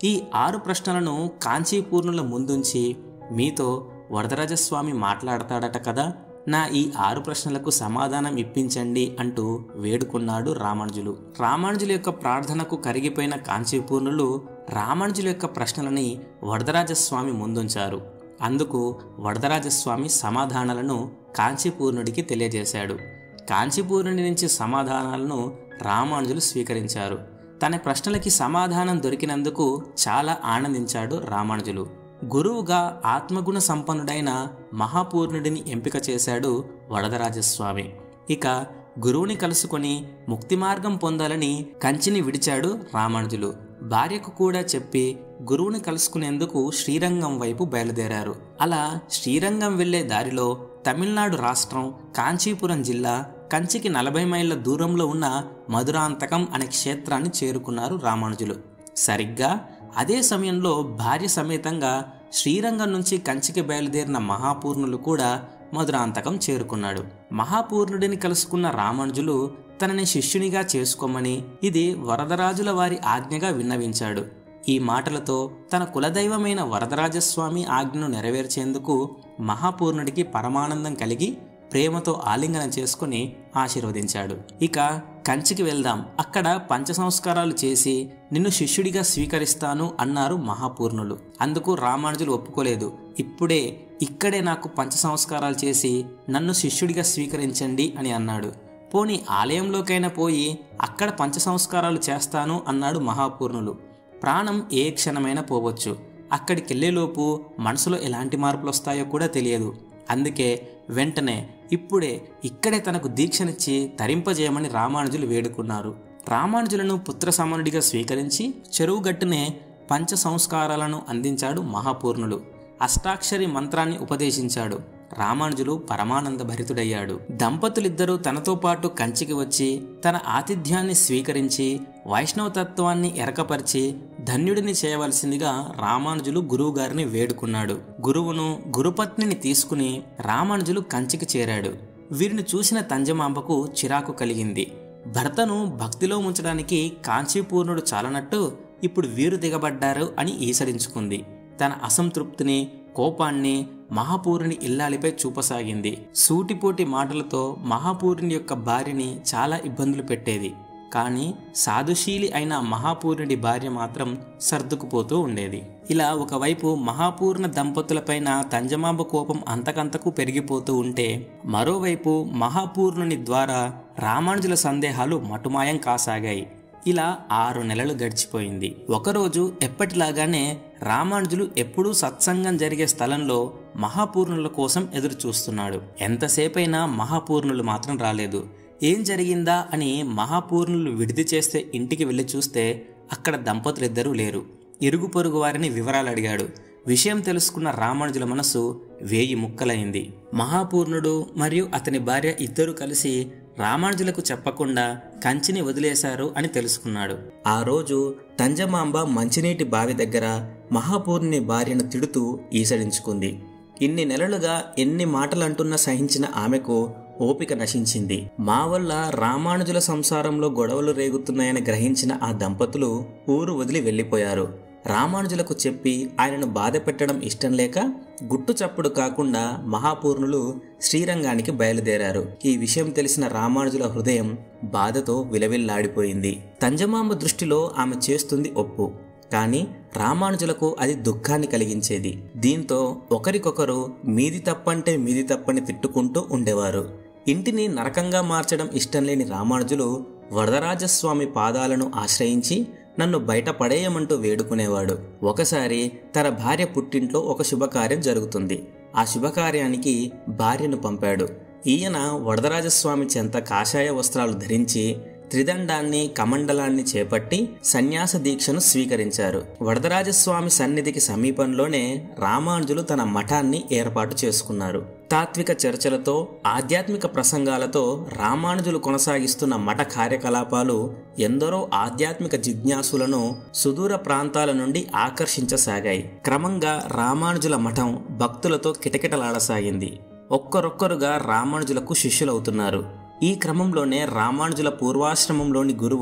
ఈ ఆరు ప్రశ్నలను కాంచీపూర్ణుల ముందుంచి మీతో వరదరాజస్వామి మాట్లాడతాడట కదా నా ఈ ఆరు ప్రశ్నలకు సమాధానం ఇప్పించండి అంటూ వేడుకున్నాడు రామానుజులు రామానుజుల యొక్క ప్రార్థనకు కరిగిపోయిన కాంచీపూర్ణులు రామానుజుల యొక్క ప్రశ్నలని వరదరాజస్వామి ముందుంచారు అందుకు వరదరాజస్వామి సమాధానాలను కాంచీపూర్ణుడికి తెలియజేశాడు కాంచీపూర్ణుడి నుంచి సమాధానాలను రామానుజులు స్వీకరించారు తన ప్రశ్నలకి సమాధానం దొరికినందుకు చాలా ఆనందించాడు రామానుజులు గురువుగా ఆత్మగుణ సంపన్నుడైన మహాపూర్ణుడిని ఎంపిక చేశాడు వరదరాజస్వామి ఇక గురువుని కలుసుకొని ముక్తి మార్గం పొందాలని కంచిని విడిచాడు రామానుజులు భార్యకు కూడా చెప్పి గురువుని కలుసుకునేందుకు శ్రీరంగం వైపు బయలుదేరారు అలా శ్రీరంగం వెళ్లే దారిలో తమిళనాడు రాష్ట్రం కాంచీపురం జిల్లా కంచికి నలభై మైళ్ళ దూరంలో ఉన్న మధురాంతకం అనే క్షేత్రాన్ని చేరుకున్నారు రామానుజులు సరిగ్గా అదే సమయంలో భార్య సమేతంగా శ్రీరంగం నుంచి కంచికి బయలుదేరిన మహాపూర్ణులు కూడా మధురాంతకం చేరుకున్నాడు మహాపూర్ణుడిని కలుసుకున్న రామానుజులు తనని శిష్యునిగా చేసుకోమని ఇది వరదరాజుల వారి ఆజ్ఞగా విన్నవించాడు ఈ మాటలతో తన కులదైవమైన వరదరాజస్వామి ఆజ్ఞను నెరవేర్చేందుకు మహాపూర్ణుడికి పరమానందం కలిగి ప్రేమతో ఆలింగనం చేసుకుని ఆశీర్వదించాడు ఇక కంచికి వెళ్దాం అక్కడ పంచ సంస్కారాలు చేసి నిన్ను శిష్యుడిగా స్వీకరిస్తాను అన్నారు మహాపూర్ణులు అందుకు రామానుజులు ఒప్పుకోలేదు ఇప్పుడే ఇక్కడే నాకు పంచ సంస్కారాలు చేసి నన్ను శిష్యుడిగా స్వీకరించండి అని అన్నాడు పోని ఆలయంలోకైనా పోయి అక్కడ పంచ సంస్కారాలు చేస్తాను అన్నాడు మహాపూర్ణులు ప్రాణం ఏ క్షణమైనా పోవచ్చు అక్కడికి వెళ్ళేలోపు మనసులో ఎలాంటి మార్పులు వస్తాయో కూడా తెలియదు అందుకే వెంటనే ఇప్పుడే ఇక్కడే తనకు దీక్షనిచ్చి తరింపజేయమని రామానుజులు వేడుకున్నారు రామానుజులను పుత్ర సమానుడిగా స్వీకరించి చెరువు గట్టునే పంచ సంస్కారాలను అందించాడు మహాపూర్ణులు అష్టాక్షరి మంత్రాన్ని ఉపదేశించాడు రామానుజులు పరమానంద భరితుడయ్యాడు దంపతులిద్దరూ తనతో పాటు కంచికి వచ్చి తన ఆతిథ్యాన్ని స్వీకరించి వైష్ణవతత్వాన్ని ఎరకపరిచి ధన్యుడిని చేయవలసిందిగా రామానుజులు గురువుగారిని వేడుకున్నాడు గురువును గురుపత్నిని తీసుకుని రామానుజులు కంచికి చేరాడు వీరిని చూసిన తంజమాంబకు చిరాకు కలిగింది భర్తను భక్తిలో ఉంచడానికి కాంచీపూర్ణుడు చాలనట్టు ఇప్పుడు వీరు దిగబడ్డారు అని ఈసడించుకుంది తన అసంతృప్తిని కోపాన్ని మహాపూరుని ఇల్లాలిపై చూపసాగింది సూటిపోటి మాటలతో మహాపూరుని యొక్క భార్యని చాలా ఇబ్బందులు పెట్టేది కానీ సాధుశీలి అయిన మహాపూర్ణుడి భార్య మాత్రం సర్దుకుపోతూ ఉండేది ఇలా ఒకవైపు మహాపూర్ణ దంపతులపైన తంజమాంబ కోపం అంతకంతకు పెరిగిపోతూ ఉంటే మరోవైపు మహాపూర్ణుని ద్వారా రామానుజుల సందేహాలు మటుమాయం కాసాగాయి ఇలా ఆరు నెలలు గడిచిపోయింది ఒకరోజు ఎప్పటిలాగానే రామానుజులు ఎప్పుడూ సత్సంగం జరిగే స్థలంలో మహాపూర్ణుల కోసం ఎదురు చూస్తున్నాడు ఎంతసేపైనా మహాపూర్ణులు మాత్రం రాలేదు ఏం జరిగిందా అని మహాపూర్ణులు విడిది చేస్తే ఇంటికి వెళ్ళి చూస్తే అక్కడ దంపతులిద్దరూ లేరు ఇరుగు పొరుగు వారిని వివరాలు అడిగాడు విషయం తెలుసుకున్న రామానుజుల మనసు వేయి ముక్కలైంది మహాపూర్ణుడు మరియు అతని భార్య ఇద్దరు కలిసి రామానుజులకు చెప్పకుండా కంచిని వదిలేశారు అని తెలుసుకున్నాడు ఆ రోజు తంజమాంబ మంచినీటి బావి దగ్గర మహాపూర్ణుని భార్యను తిడుతూ ఈసడించుకుంది ఇన్ని నెలలుగా ఎన్ని మాటలంటున్నా సహించిన ఆమెకు ఓపిక నశించింది మా వల్ల రామానుజుల సంసారంలో గొడవలు రేగుతున్నాయని గ్రహించిన ఆ దంపతులు ఊరు వదిలి వెళ్ళిపోయారు రామానుజులకు చెప్పి ఆయనను బాధ పెట్టడం ఇష్టం లేక గుట్టు చప్పుడు కాకుండా మహాపూర్ణులు శ్రీరంగానికి బయలుదేరారు ఈ విషయం తెలిసిన రామానుజుల హృదయం బాధతో విలవిల్లాడిపోయింది తంజమాంబ దృష్టిలో ఆమె చేస్తుంది ఒప్పు కానీ రామానుజులకు అది దుఃఖాన్ని కలిగించేది దీంతో ఒకరికొకరు మీది తప్పంటే మీది తప్పని తిట్టుకుంటూ ఉండేవారు ఇంటిని నరకంగా మార్చడం ఇష్టం లేని రామానుజులు వరదరాజస్వామి పాదాలను ఆశ్రయించి నన్ను బయట పడేయమంటూ వేడుకునేవాడు ఒకసారి తన భార్య పుట్టింట్లో ఒక శుభకార్యం జరుగుతుంది ఆ శుభకార్యానికి భార్యను పంపాడు ఈయన వరదరాజస్వామి చెంత కాషాయ వస్త్రాలు ధరించి త్రిదండాన్ని కమండలాన్ని చేపట్టి సన్యాస దీక్షను స్వీకరించారు వరదరాజస్వామి సన్నిధికి సమీపంలోనే రామానుజులు తన మఠాన్ని ఏర్పాటు చేసుకున్నారు తాత్విక చర్చలతో ఆధ్యాత్మిక ప్రసంగాలతో రామానుజులు కొనసాగిస్తున్న మఠ కార్యకలాపాలు ఎందరో ఆధ్యాత్మిక జిజ్ఞాసులను సుదూర ప్రాంతాల నుండి ఆకర్షించసాగాయి క్రమంగా రామానుజుల మఠం భక్తులతో కిటకిటలాడసాగింది ఒక్కరొక్కరుగా రామానుజులకు శిష్యులవుతున్నారు ఈ క్రమంలోనే రామానుజుల పూర్వాశ్రమంలోని గురువు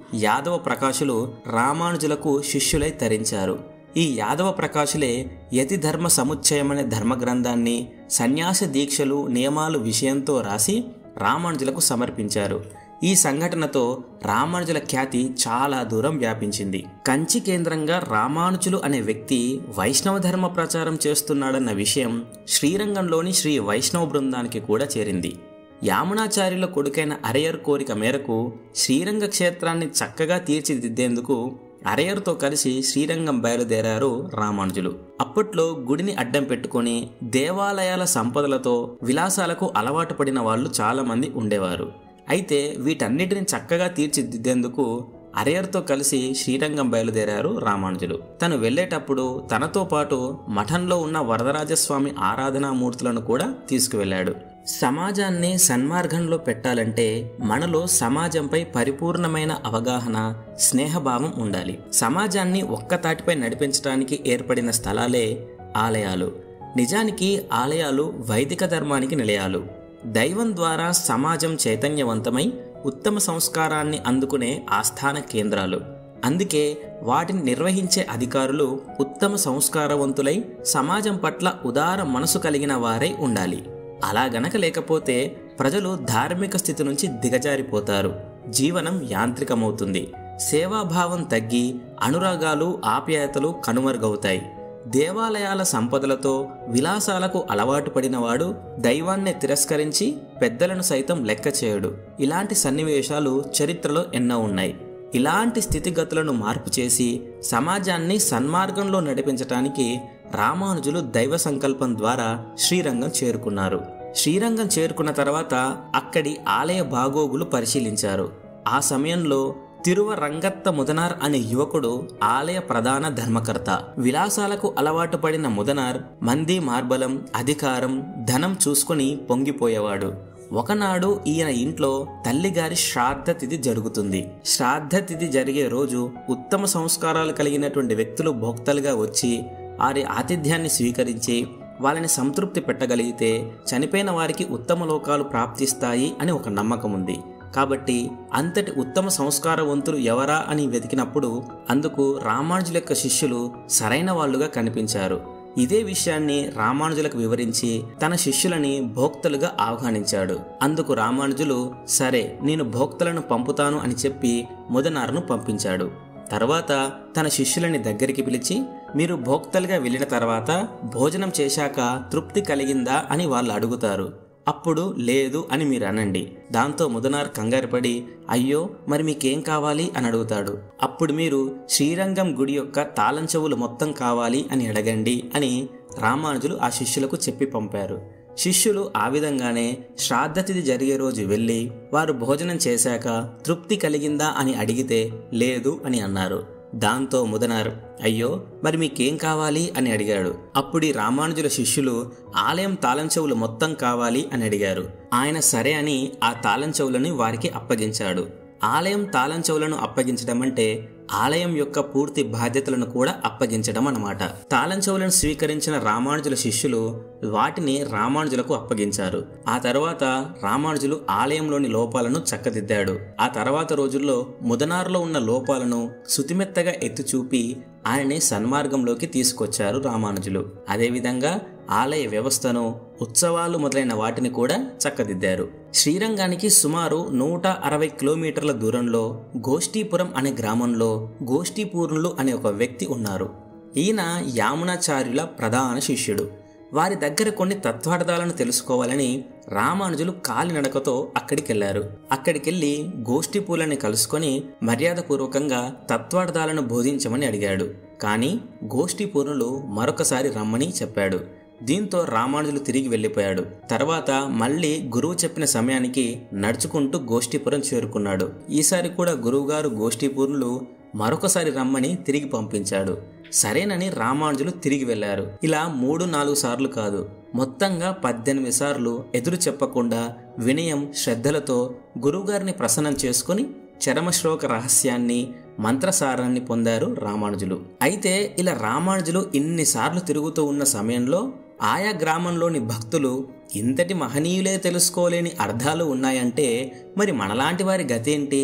యాదవ ప్రకాశులు రామానుజులకు శిష్యులై తరించారు ఈ యాదవ ప్రకాశులే యతి ధర్మ సముచ్చయమనే ధర్మ గ్రంథాన్ని సన్యాస దీక్షలు నియమాలు విషయంతో రాసి రామానుజులకు సమర్పించారు ఈ సంఘటనతో రామానుజుల ఖ్యాతి చాలా దూరం వ్యాపించింది కంచి కేంద్రంగా రామానుజులు అనే వ్యక్తి వైష్ణవ ధర్మ ప్రచారం చేస్తున్నాడన్న విషయం శ్రీరంగంలోని శ్రీ వైష్ణవ బృందానికి కూడా చేరింది యామునాచార్యుల కొడుకైన అరయర్ కోరిక మేరకు శ్రీరంగ క్షేత్రాన్ని చక్కగా తీర్చిదిద్దేందుకు అరయర్తో కలిసి శ్రీరంగం బయలుదేరారు రామానుజులు అప్పట్లో గుడిని అడ్డం పెట్టుకొని దేవాలయాల సంపదలతో విలాసాలకు అలవాటు పడిన వాళ్ళు చాలామంది ఉండేవారు అయితే వీటన్నిటిని చక్కగా తీర్చిదిద్దేందుకు అరయర్తో కలిసి శ్రీరంగం బయలుదేరారు రామానుజులు తను వెళ్ళేటప్పుడు తనతో పాటు మఠంలో ఉన్న వరదరాజస్వామి ఆరాధనామూర్తులను కూడా తీసుకువెళ్ళాడు సమాజాన్ని సన్మార్గంలో పెట్టాలంటే మనలో సమాజంపై పరిపూర్ణమైన అవగాహన స్నేహభావం ఉండాలి సమాజాన్ని ఒక్కతాటిపై నడిపించడానికి ఏర్పడిన స్థలాలే ఆలయాలు నిజానికి ఆలయాలు వైదిక ధర్మానికి నిలయాలు దైవం ద్వారా సమాజం చైతన్యవంతమై ఉత్తమ సంస్కారాన్ని అందుకునే ఆస్థాన కేంద్రాలు అందుకే వాటిని నిర్వహించే అధికారులు ఉత్తమ సంస్కారవంతులై సమాజం పట్ల ఉదార మనసు కలిగిన వారై ఉండాలి అలా గనక లేకపోతే ప్రజలు ధార్మిక స్థితి నుంచి దిగజారిపోతారు జీవనం యాంత్రికమవుతుంది సేవాభావం తగ్గి అనురాగాలు ఆప్యాయతలు కనుమరుగవుతాయి దేవాలయాల సంపదలతో విలాసాలకు అలవాటు పడినవాడు దైవాన్ని తిరస్కరించి పెద్దలను సైతం లెక్క చేయడు ఇలాంటి సన్నివేశాలు చరిత్రలో ఎన్నో ఉన్నాయి ఇలాంటి స్థితిగతులను మార్పు చేసి సమాజాన్ని సన్మార్గంలో నడిపించటానికి రామానుజులు దైవ సంకల్పం ద్వారా శ్రీరంగం చేరుకున్నారు శ్రీరంగం చేరుకున్న తర్వాత అక్కడి ఆలయ బాగోగులు పరిశీలించారు ఆ సమయంలో తిరువ రంగత్త ముదనార్ అనే యువకుడు ఆలయ ప్రధాన ధర్మకర్త విలాసాలకు అలవాటు పడిన ముదనార్ మంది మార్బలం అధికారం ధనం చూసుకుని పొంగిపోయేవాడు ఒకనాడు ఈయన ఇంట్లో తల్లిగారి శ్రాద్ధ తిథి జరుగుతుంది శ్రాద్ధ తిథి జరిగే రోజు ఉత్తమ సంస్కారాలు కలిగినటువంటి వ్యక్తులు భోక్తలుగా వచ్చి వారి ఆతిథ్యాన్ని స్వీకరించి వాళ్ళని సంతృప్తి పెట్టగలిగితే చనిపోయిన వారికి ఉత్తమ లోకాలు ప్రాప్తిస్తాయి అని ఒక నమ్మకం ఉంది కాబట్టి అంతటి ఉత్తమ సంస్కారవంతులు ఎవరా అని వెతికినప్పుడు అందుకు రామానుజుల యొక్క శిష్యులు సరైన వాళ్ళుగా కనిపించారు ఇదే విషయాన్ని రామానుజులకు వివరించి తన శిష్యులని భోక్తలుగా ఆహ్వానించాడు అందుకు రామానుజులు సరే నేను భోక్తలను పంపుతాను అని చెప్పి ముదనార్ను పంపించాడు తర్వాత తన శిష్యులని దగ్గరికి పిలిచి మీరు భోక్తలుగా వెళ్ళిన తర్వాత భోజనం చేశాక తృప్తి కలిగిందా అని వాళ్ళు అడుగుతారు అప్పుడు లేదు అని మీరు అనండి దాంతో ముదనార్ కంగారుపడి అయ్యో మరి మీకేం కావాలి అని అడుగుతాడు అప్పుడు మీరు శ్రీరంగం గుడి యొక్క తాళం చెవులు మొత్తం కావాలి అని అడగండి అని రామానుజులు ఆ శిష్యులకు చెప్పి పంపారు శిష్యులు ఆ విధంగానే శ్రాద్ధతిథి జరిగే రోజు వెళ్ళి వారు భోజనం చేశాక తృప్తి కలిగిందా అని అడిగితే లేదు అని అన్నారు దాంతో ముదనార్ అయ్యో మరి మీకేం కావాలి అని అడిగాడు అప్పుడు రామానుజుల శిష్యులు ఆలయం తాళం చెవులు మొత్తం కావాలి అని అడిగారు ఆయన సరే అని ఆ తాళం చెవులను వారికి అప్పగించాడు ఆలయం తాళం చెవులను అప్పగించడం అంటే ఆలయం యొక్క పూర్తి బాధ్యతలను కూడా అప్పగించడం అన్నమాట తాళం చెవులను స్వీకరించిన రామానుజుల శిష్యులు వాటిని రామానుజులకు అప్పగించారు ఆ తర్వాత రామానుజులు ఆలయంలోని లోపాలను చక్కదిద్దాడు ఆ తర్వాత రోజుల్లో ముదనార్లో ఉన్న లోపాలను సుతిమెత్తగా ఎత్తి చూపి ఆయన్ని సన్మార్గంలోకి తీసుకొచ్చారు రామానుజులు అదేవిధంగా ఆలయ వ్యవస్థను ఉత్సవాలు మొదలైన వాటిని కూడా చక్కదిద్దారు శ్రీరంగానికి సుమారు నూట అరవై కిలోమీటర్ల దూరంలో గోష్ఠీపురం అనే గ్రామంలో గోష్ఠీపూర్ణులు అనే ఒక వ్యక్తి ఉన్నారు ఈయన యామునాచార్యుల ప్రధాన శిష్యుడు వారి దగ్గర కొన్ని తత్వార్థాలను తెలుసుకోవాలని రామానుజులు కాలినడకతో అక్కడికెళ్లారు అక్కడికెళ్లి గోష్ఠిపూలని కలుసుకొని మర్యాదపూర్వకంగా తత్వార్థాలను బోధించమని అడిగాడు కానీ గోష్ఠిపూర్ణులు మరొకసారి రమ్మని చెప్పాడు దీంతో రామానుజులు తిరిగి వెళ్ళిపోయాడు తర్వాత మళ్ళీ గురువు చెప్పిన సమయానికి నడుచుకుంటూ గోష్ఠీపురం చేరుకున్నాడు ఈసారి కూడా గురువుగారు గోష్ఠీపూర్ణులు మరొకసారి రమ్మని తిరిగి పంపించాడు సరేనని రామానుజులు తిరిగి వెళ్లారు ఇలా మూడు నాలుగు సార్లు కాదు మొత్తంగా పద్దెనిమిది సార్లు ఎదురు చెప్పకుండా వినయం శ్రద్ధలతో గురువుగారిని ప్రసన్నం చేసుకుని చరమశ్లోక రహస్యాన్ని మంత్రసారాన్ని పొందారు రామానుజులు అయితే ఇలా రామానుజులు ఇన్నిసార్లు తిరుగుతూ ఉన్న సమయంలో ఆయా గ్రామంలోని భక్తులు ఇంతటి మహనీయులే తెలుసుకోలేని అర్థాలు ఉన్నాయంటే మరి మనలాంటి వారి గతేంటి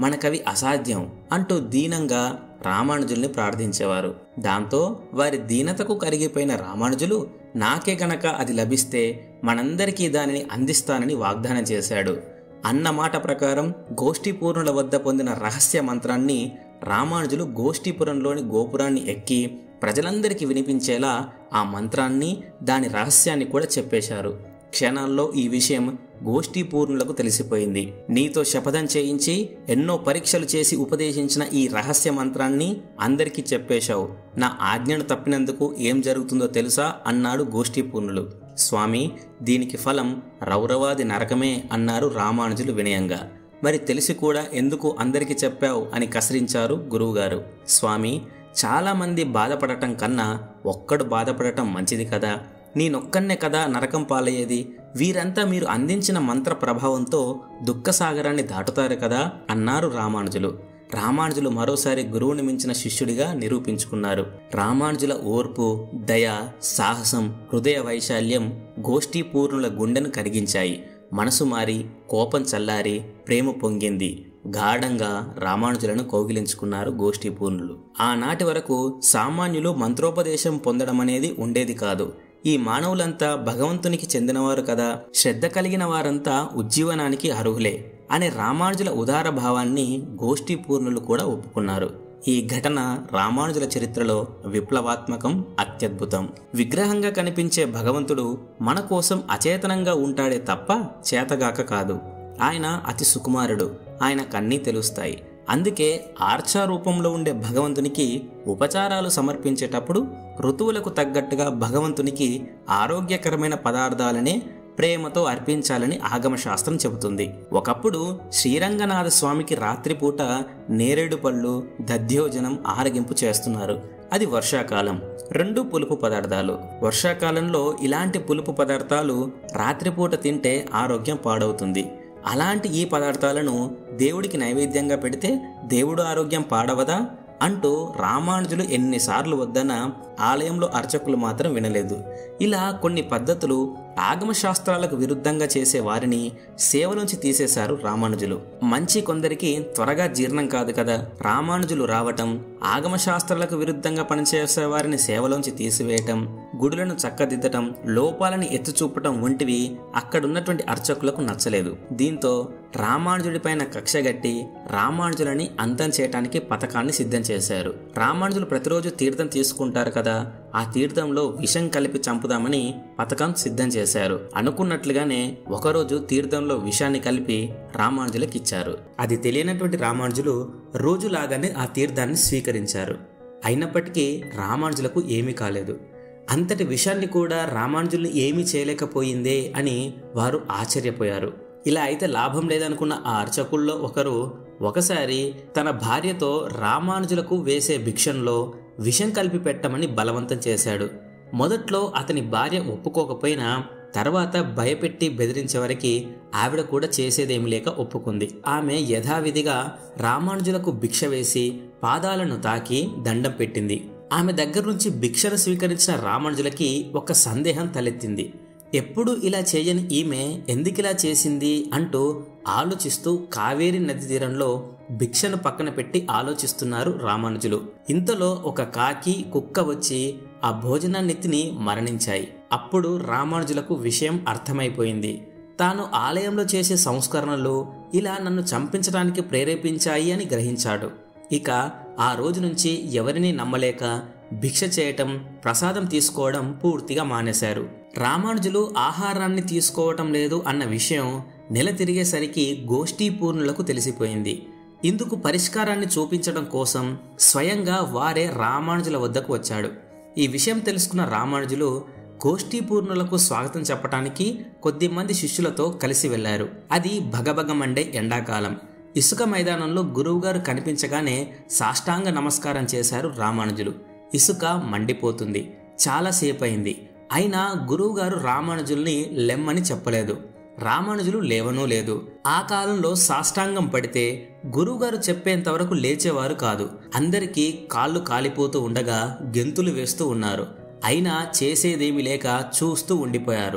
మనకవి అసాధ్యం అంటూ దీనంగా రామానుజుల్ని ప్రార్థించేవారు దాంతో వారి దీనతకు కరిగిపోయిన రామానుజులు నాకే గనక అది లభిస్తే మనందరికీ దానిని అందిస్తానని వాగ్దానం చేశాడు అన్న మాట ప్రకారం గోష్ఠీపూర్ణుల వద్ద పొందిన రహస్య మంత్రాన్ని రామానుజులు గోష్ఠీపురంలోని గోపురాన్ని ఎక్కి ప్రజలందరికీ వినిపించేలా ఆ మంత్రాన్ని దాని రహస్యాన్ని కూడా చెప్పేశారు క్షణాల్లో ఈ విషయం గోష్ఠీపూర్ణులకు తెలిసిపోయింది నీతో శపథం చేయించి ఎన్నో పరీక్షలు చేసి ఉపదేశించిన ఈ రహస్య మంత్రాన్ని అందరికీ చెప్పేశావు నా ఆజ్ఞను తప్పినందుకు ఏం జరుగుతుందో తెలుసా అన్నాడు గోష్ఠీపూర్ణులు స్వామి దీనికి ఫలం రౌరవాది నరకమే అన్నారు రామానుజులు వినయంగా మరి తెలిసి కూడా ఎందుకు అందరికీ చెప్పావు అని కసరించారు గురువుగారు స్వామి చాలామంది బాధపడటం కన్నా ఒక్కడు బాధపడటం మంచిది కదా నేనొక్కన్నే కదా నరకం పాలయ్యేది వీరంతా మీరు అందించిన మంత్ర ప్రభావంతో దుఃఖసాగరాన్ని దాటుతారు కదా అన్నారు రామానుజులు రామానుజులు మరోసారి గురువుని మించిన శిష్యుడిగా నిరూపించుకున్నారు రామానుజుల ఓర్పు దయ సాహసం హృదయ వైశాల్యం గోష్ఠీపూర్ణుల గుండెను కరిగించాయి మనసు మారి కోపం చల్లారి ప్రేమ పొంగింది గాఢంగా రామానుజులను కౌగిలించుకున్నారు గోష్ఠీపూర్ణులు ఆనాటి వరకు సామాన్యులు మంత్రోపదేశం పొందడం అనేది ఉండేది కాదు ఈ మానవులంతా భగవంతునికి చెందినవారు కదా శ్రద్ధ కలిగిన వారంతా ఉజ్జీవనానికి అర్హులే అనే రామానుజుల ఉదార భావాన్ని గోష్ఠీపూర్ణులు కూడా ఒప్పుకున్నారు ఈ ఘటన రామానుజుల చరిత్రలో విప్లవాత్మకం అత్యద్భుతం విగ్రహంగా కనిపించే భగవంతుడు మన కోసం అచేతనంగా ఉంటాడే తప్ప చేతగాక కాదు ఆయన అతి సుకుమారుడు ఆయనకన్నీ తెలుస్తాయి అందుకే ఆర్చా రూపంలో ఉండే భగవంతునికి ఉపచారాలు సమర్పించేటప్పుడు ఋతువులకు తగ్గట్టుగా భగవంతునికి ఆరోగ్యకరమైన పదార్థాలనే ప్రేమతో అర్పించాలని ఆగమశాస్త్రం చెబుతుంది ఒకప్పుడు శ్రీరంగనాథ స్వామికి రాత్రిపూట నేరేడు పళ్ళు దధ్యోజనం ఆరగింపు చేస్తున్నారు అది వర్షాకాలం రెండు పులుపు పదార్థాలు వర్షాకాలంలో ఇలాంటి పులుపు పదార్థాలు రాత్రిపూట తింటే ఆరోగ్యం పాడవుతుంది అలాంటి ఈ పదార్థాలను దేవుడికి నైవేద్యంగా పెడితే దేవుడు ఆరోగ్యం పాడవదా అంటూ రామానుజులు ఎన్నిసార్లు వద్దన ఆలయంలో అర్చకులు మాత్రం వినలేదు ఇలా కొన్ని పద్ధతులు ఆగమశాస్త్రాలకు విరుద్ధంగా చేసే వారిని సేవలోంచి తీసేశారు రామానుజులు మంచి కొందరికి త్వరగా జీర్ణం కాదు కదా రామానుజులు రావటం ఆగమశాస్త్రాలకు విరుద్ధంగా పనిచేసే వారిని సేవలోంచి తీసివేయటం గుడులను చక్కదిద్దటం లోపాలని ఎత్తుచూపటం వంటివి అక్కడున్నటువంటి అర్చకులకు నచ్చలేదు దీంతో రామానుజుడిపైన కక్షగట్టి రామానుజులని అంతం చేయటానికి పథకాన్ని సిద్ధం చేశారు రామానుజులు ప్రతిరోజు తీర్థం తీసుకుంటారు కదా ఆ తీర్థంలో విషం కలిపి చంపుదామని పథకం సిద్ధం చేశారు అనుకున్నట్లుగానే ఒకరోజు తీర్థంలో విషాన్ని కలిపి రామానుజులకు ఇచ్చారు అది తెలియనటువంటి రామానుజులు రోజులాగానే ఆ తీర్థాన్ని స్వీకరించారు అయినప్పటికీ రామానుజులకు ఏమీ కాలేదు అంతటి విషయాన్ని కూడా రామానుజుల్ని ఏమీ చేయలేకపోయిందే అని వారు ఆశ్చర్యపోయారు ఇలా అయితే లాభం లేదనుకున్న ఆ అర్చకుల్లో ఒకరు ఒకసారి తన భార్యతో రామానుజులకు వేసే భిక్షంలో విషం కలిపి పెట్టమని బలవంతం చేశాడు మొదట్లో అతని భార్య ఒప్పుకోకపోయినా తర్వాత భయపెట్టి బెదిరించే వరకు ఆవిడ కూడా చేసేదేమి లేక ఒప్పుకుంది ఆమె యథావిధిగా రామానుజులకు భిక్ష వేసి పాదాలను తాకి దండం పెట్టింది ఆమె దగ్గర నుంచి భిక్షను స్వీకరించిన రామానుజులకి ఒక సందేహం తలెత్తింది ఎప్పుడు ఇలా చేయని ఈమె ఎందుకిలా చేసింది అంటూ ఆలోచిస్తూ కావేరి నది తీరంలో భిక్షను పక్కన పెట్టి ఆలోచిస్తున్నారు రామానుజులు ఇంతలో ఒక కాకి కుక్క వచ్చి ఆ భోజనాన్ని తిని మరణించాయి అప్పుడు రామానుజులకు విషయం అర్థమైపోయింది తాను ఆలయంలో చేసే సంస్కరణలు ఇలా నన్ను చంపించడానికి ప్రేరేపించాయి అని గ్రహించాడు ఇక ఆ రోజు నుంచి ఎవరిని నమ్మలేక భిక్ష చేయటం ప్రసాదం తీసుకోవడం పూర్తిగా మానేశారు రామానుజులు ఆహారాన్ని తీసుకోవటం లేదు అన్న విషయం నెల తిరిగేసరికి గోష్ఠీపూర్ణులకు తెలిసిపోయింది ఇందుకు పరిష్కారాన్ని చూపించడం కోసం స్వయంగా వారే రామానుజుల వద్దకు వచ్చాడు ఈ విషయం తెలుసుకున్న రామానుజులు గోష్ఠీపూర్ణులకు స్వాగతం చెప్పటానికి కొద్దిమంది శిష్యులతో కలిసి వెళ్లారు అది భగభగమండే ఎండాకాలం ఇసుక మైదానంలో గురువుగారు కనిపించగానే సాష్టాంగ నమస్కారం చేశారు రామానుజులు ఇసుక మండిపోతుంది చాలాసేపు అయింది అయినా గురువుగారు రామానుజుల్ని లెమ్మని చెప్పలేదు రామానుజులు లేవనూ లేదు ఆ కాలంలో సాష్టాంగం పడితే గురువుగారు చెప్పేంత వరకు లేచేవారు కాదు అందరికీ కాళ్ళు కాలిపోతూ ఉండగా గెంతులు వేస్తూ ఉన్నారు అయినా చేసేదేమీ లేక చూస్తూ ఉండిపోయారు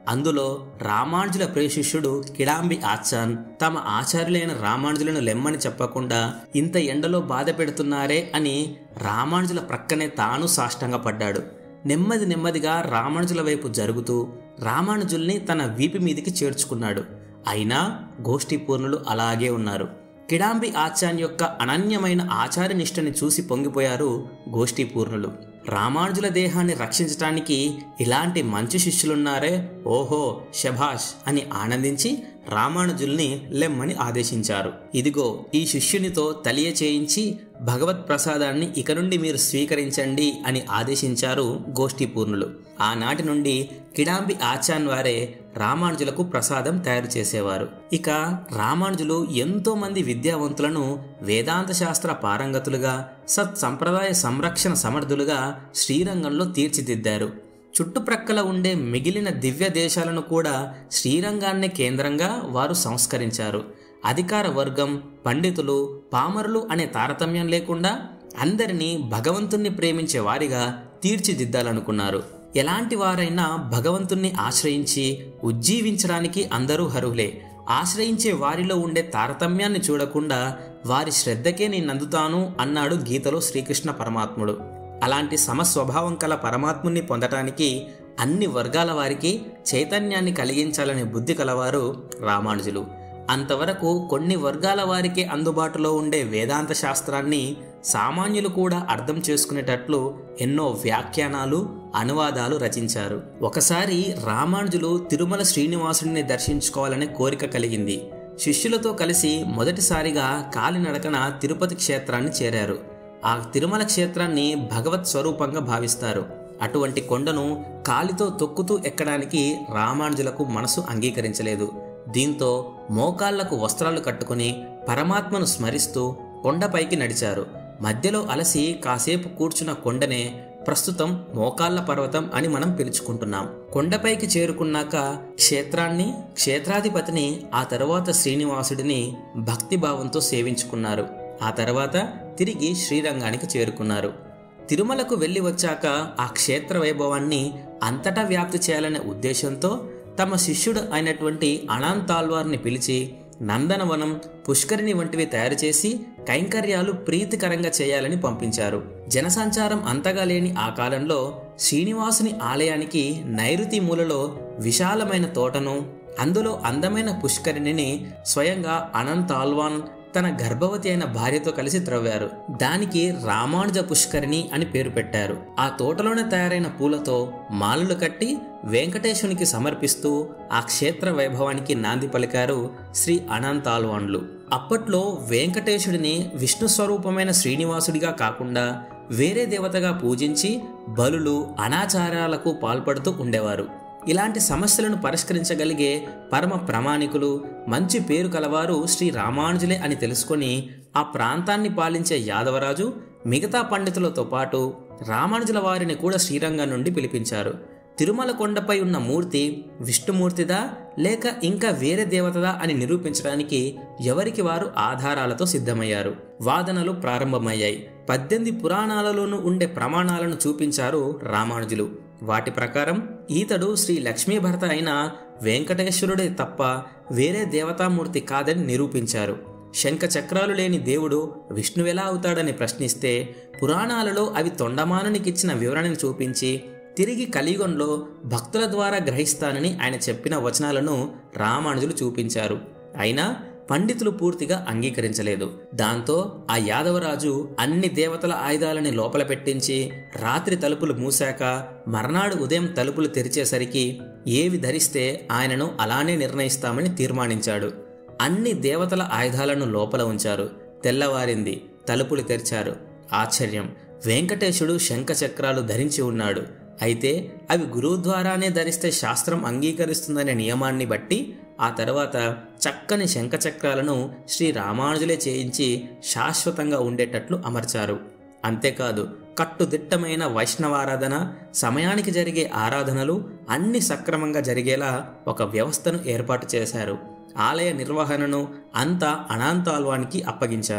అందులో రామానుజుల ప్రియ శిష్యుడు కిడాంబి ఆచాన్ తమ ఆచార్యులైన రామానుజులను లెమ్మని చెప్పకుండా ఇంత ఎండలో బాధ పెడుతున్నారే అని రామానుజుల ప్రక్కనే తాను సాష్టంగపడ్డాడు నెమ్మది నెమ్మదిగా రామానుజుల వైపు జరుగుతూ రామానుజుల్ని తన వీపు మీదికి చేర్చుకున్నాడు అయినా గోష్ఠీ పూర్ణులు అలాగే ఉన్నారు కిడాంబి ఆచాన్ యొక్క అనన్యమైన ఆచార నిష్టని చూసి పొంగిపోయారు గోష్ఠీ పూర్ణులు రామానుజుల దేహాన్ని రక్షించటానికి ఇలాంటి మంచి శిష్యులున్నారే ఓహో శభాష్ అని ఆనందించి రామానుజుల్ని లెమ్మని ఆదేశించారు ఇదిగో ఈ శిష్యునితో తలియ చేయించి భగవత్ ప్రసాదాన్ని ఇక నుండి మీరు స్వీకరించండి అని ఆదేశించారు గోష్ఠీపూర్ణులు ఆనాటి నుండి కిడాంబి ఆచాన్ వారే రామానుజులకు ప్రసాదం తయారు చేసేవారు ఇక రామానుజులు ఎంతో మంది విద్యావంతులను వేదాంత శాస్త్ర పారంగతులుగా సత్ సంప్రదాయ సంరక్షణ సమర్థులుగా శ్రీరంగంలో తీర్చిదిద్దారు చుట్టుప్రక్కల ఉండే మిగిలిన దివ్య దేశాలను కూడా శ్రీరంగాన్ని కేంద్రంగా వారు సంస్కరించారు అధికార వర్గం పండితులు పామరులు అనే తారతమ్యం లేకుండా అందరినీ భగవంతుణ్ణి ప్రేమించే వారిగా తీర్చిదిద్దాలనుకున్నారు ఎలాంటి వారైనా భగవంతుణ్ణి ఆశ్రయించి ఉజ్జీవించడానికి అందరూ అర్హులే ఆశ్రయించే వారిలో ఉండే తారతమ్యాన్ని చూడకుండా వారి శ్రద్ధకే నేను అందుతాను అన్నాడు గీతలో శ్రీకృష్ణ పరమాత్ముడు అలాంటి సమస్వభావం కల పరమాత్ముని పొందటానికి అన్ని వర్గాల వారికి చైతన్యాన్ని కలిగించాలనే బుద్ధి కలవారు రామానుజులు అంతవరకు కొన్ని వర్గాల వారికి అందుబాటులో ఉండే వేదాంత శాస్త్రాన్ని సామాన్యులు కూడా అర్థం చేసుకునేటట్లు ఎన్నో వ్యాఖ్యానాలు అనువాదాలు రచించారు ఒకసారి రామానుజులు తిరుమల శ్రీనివాసుడిని దర్శించుకోవాలనే కోరిక కలిగింది శిష్యులతో కలిసి మొదటిసారిగా కాలినడకన తిరుపతి క్షేత్రాన్ని చేరారు ఆ తిరుమల క్షేత్రాన్ని భగవత్ స్వరూపంగా భావిస్తారు అటువంటి కొండను కాలితో తొక్కుతూ ఎక్కడానికి రామానుజులకు మనసు అంగీకరించలేదు దీంతో మోకాళ్లకు వస్త్రాలు కట్టుకుని పరమాత్మను స్మరిస్తూ కొండపైకి నడిచారు మధ్యలో అలసి కాసేపు కూర్చున్న కొండనే ప్రస్తుతం మోకాళ్ళ పర్వతం అని మనం పిలుచుకుంటున్నాం కొండపైకి చేరుకున్నాక క్షేత్రాన్ని క్షేత్రాధిపతిని ఆ తరువాత శ్రీనివాసుడిని భక్తిభావంతో సేవించుకున్నారు ఆ తర్వాత తిరిగి శ్రీరంగానికి చేరుకున్నారు తిరుమలకు వెళ్ళి వచ్చాక ఆ క్షేత్ర వైభవాన్ని అంతటా వ్యాప్తి చేయాలనే ఉద్దేశంతో తమ శిష్యుడు అయినటువంటి అనంతాల్వార్ని పిలిచి నందనవనం పుష్కరిణి వంటివి తయారు చేసి కైంకర్యాలు ప్రీతికరంగా చేయాలని పంపించారు జనసంచారం అంతగా లేని ఆ కాలంలో శ్రీనివాసుని ఆలయానికి నైరుతి మూలలో విశాలమైన తోటను అందులో అందమైన పుష్కరిణిని స్వయంగా అనంత్ ఆల్వాన్ తన గర్భవతి అయిన భార్యతో కలిసి త్రవ్వారు దానికి రామానుజ పుష్కరిణి అని పేరు పెట్టారు ఆ తోటలోనే తయారైన పూలతో మాలలు కట్టి వెంకటేశునికి సమర్పిస్తూ ఆ క్షేత్ర వైభవానికి నాంది పలికారు శ్రీ అనంతాల్వాన్లు అప్పట్లో వెంకటేశుడిని విష్ణు స్వరూపమైన శ్రీనివాసుడిగా కాకుండా వేరే దేవతగా పూజించి బలులు అనాచారాలకు పాల్పడుతూ ఉండేవారు ఇలాంటి సమస్యలను పరిష్కరించగలిగే పరమ ప్రామాణికులు మంచి పేరు కలవారు శ్రీ రామానుజులే అని తెలుసుకొని ఆ ప్రాంతాన్ని పాలించే యాదవరాజు మిగతా పండితులతో పాటు రామానుజుల వారిని కూడా శ్రీరంగం నుండి పిలిపించారు తిరుమల కొండపై ఉన్న మూర్తి విష్ణుమూర్తిదా లేక ఇంకా వేరే దేవతదా అని నిరూపించడానికి ఎవరికి వారు ఆధారాలతో సిద్ధమయ్యారు వాదనలు ప్రారంభమయ్యాయి పద్దెనిమిది పురాణాలలోనూ ఉండే ప్రమాణాలను చూపించారు రామానుజులు వాటి ప్రకారం ఈతడు శ్రీ లక్ష్మీ భర్త అయిన వెంకటేశ్వరుడే తప్ప వేరే దేవతామూర్తి కాదని నిరూపించారు శంఖ చక్రాలు లేని దేవుడు విష్ణువెలా అవుతాడని ప్రశ్నిస్తే పురాణాలలో అవి తొండమానునికిచ్చిన వివరణను చూపించి తిరిగి కలియుగంలో భక్తుల ద్వారా గ్రహిస్తానని ఆయన చెప్పిన వచనాలను రామానుజులు చూపించారు అయినా పండితులు పూర్తిగా అంగీకరించలేదు దాంతో ఆ యాదవరాజు అన్ని దేవతల ఆయుధాలని లోపల పెట్టించి రాత్రి తలుపులు మూసాక మర్నాడు ఉదయం తలుపులు తెరిచేసరికి ఏవి ధరిస్తే ఆయనను అలానే నిర్ణయిస్తామని తీర్మానించాడు అన్ని దేవతల ఆయుధాలను లోపల ఉంచారు తెల్లవారింది తలుపులు తెరిచారు ఆశ్చర్యం వెంకటేశుడు శంఖ చక్రాలు ధరించి ఉన్నాడు అయితే అవి గురువు ద్వారానే ధరిస్తే శాస్త్రం అంగీకరిస్తుందనే నియమాన్ని బట్టి ఆ తర్వాత చక్కని శంఖచక్రాలను శ్రీ రామానుజులే చేయించి శాశ్వతంగా ఉండేటట్లు అమర్చారు అంతేకాదు కట్టుదిట్టమైన వైష్ణవారాధన సమయానికి జరిగే ఆరాధనలు అన్ని సక్రమంగా జరిగేలా ఒక వ్యవస్థను ఏర్పాటు చేశారు ఆలయ నిర్వహణను అంతా అనాంతాల్వానికి అప్పగించారు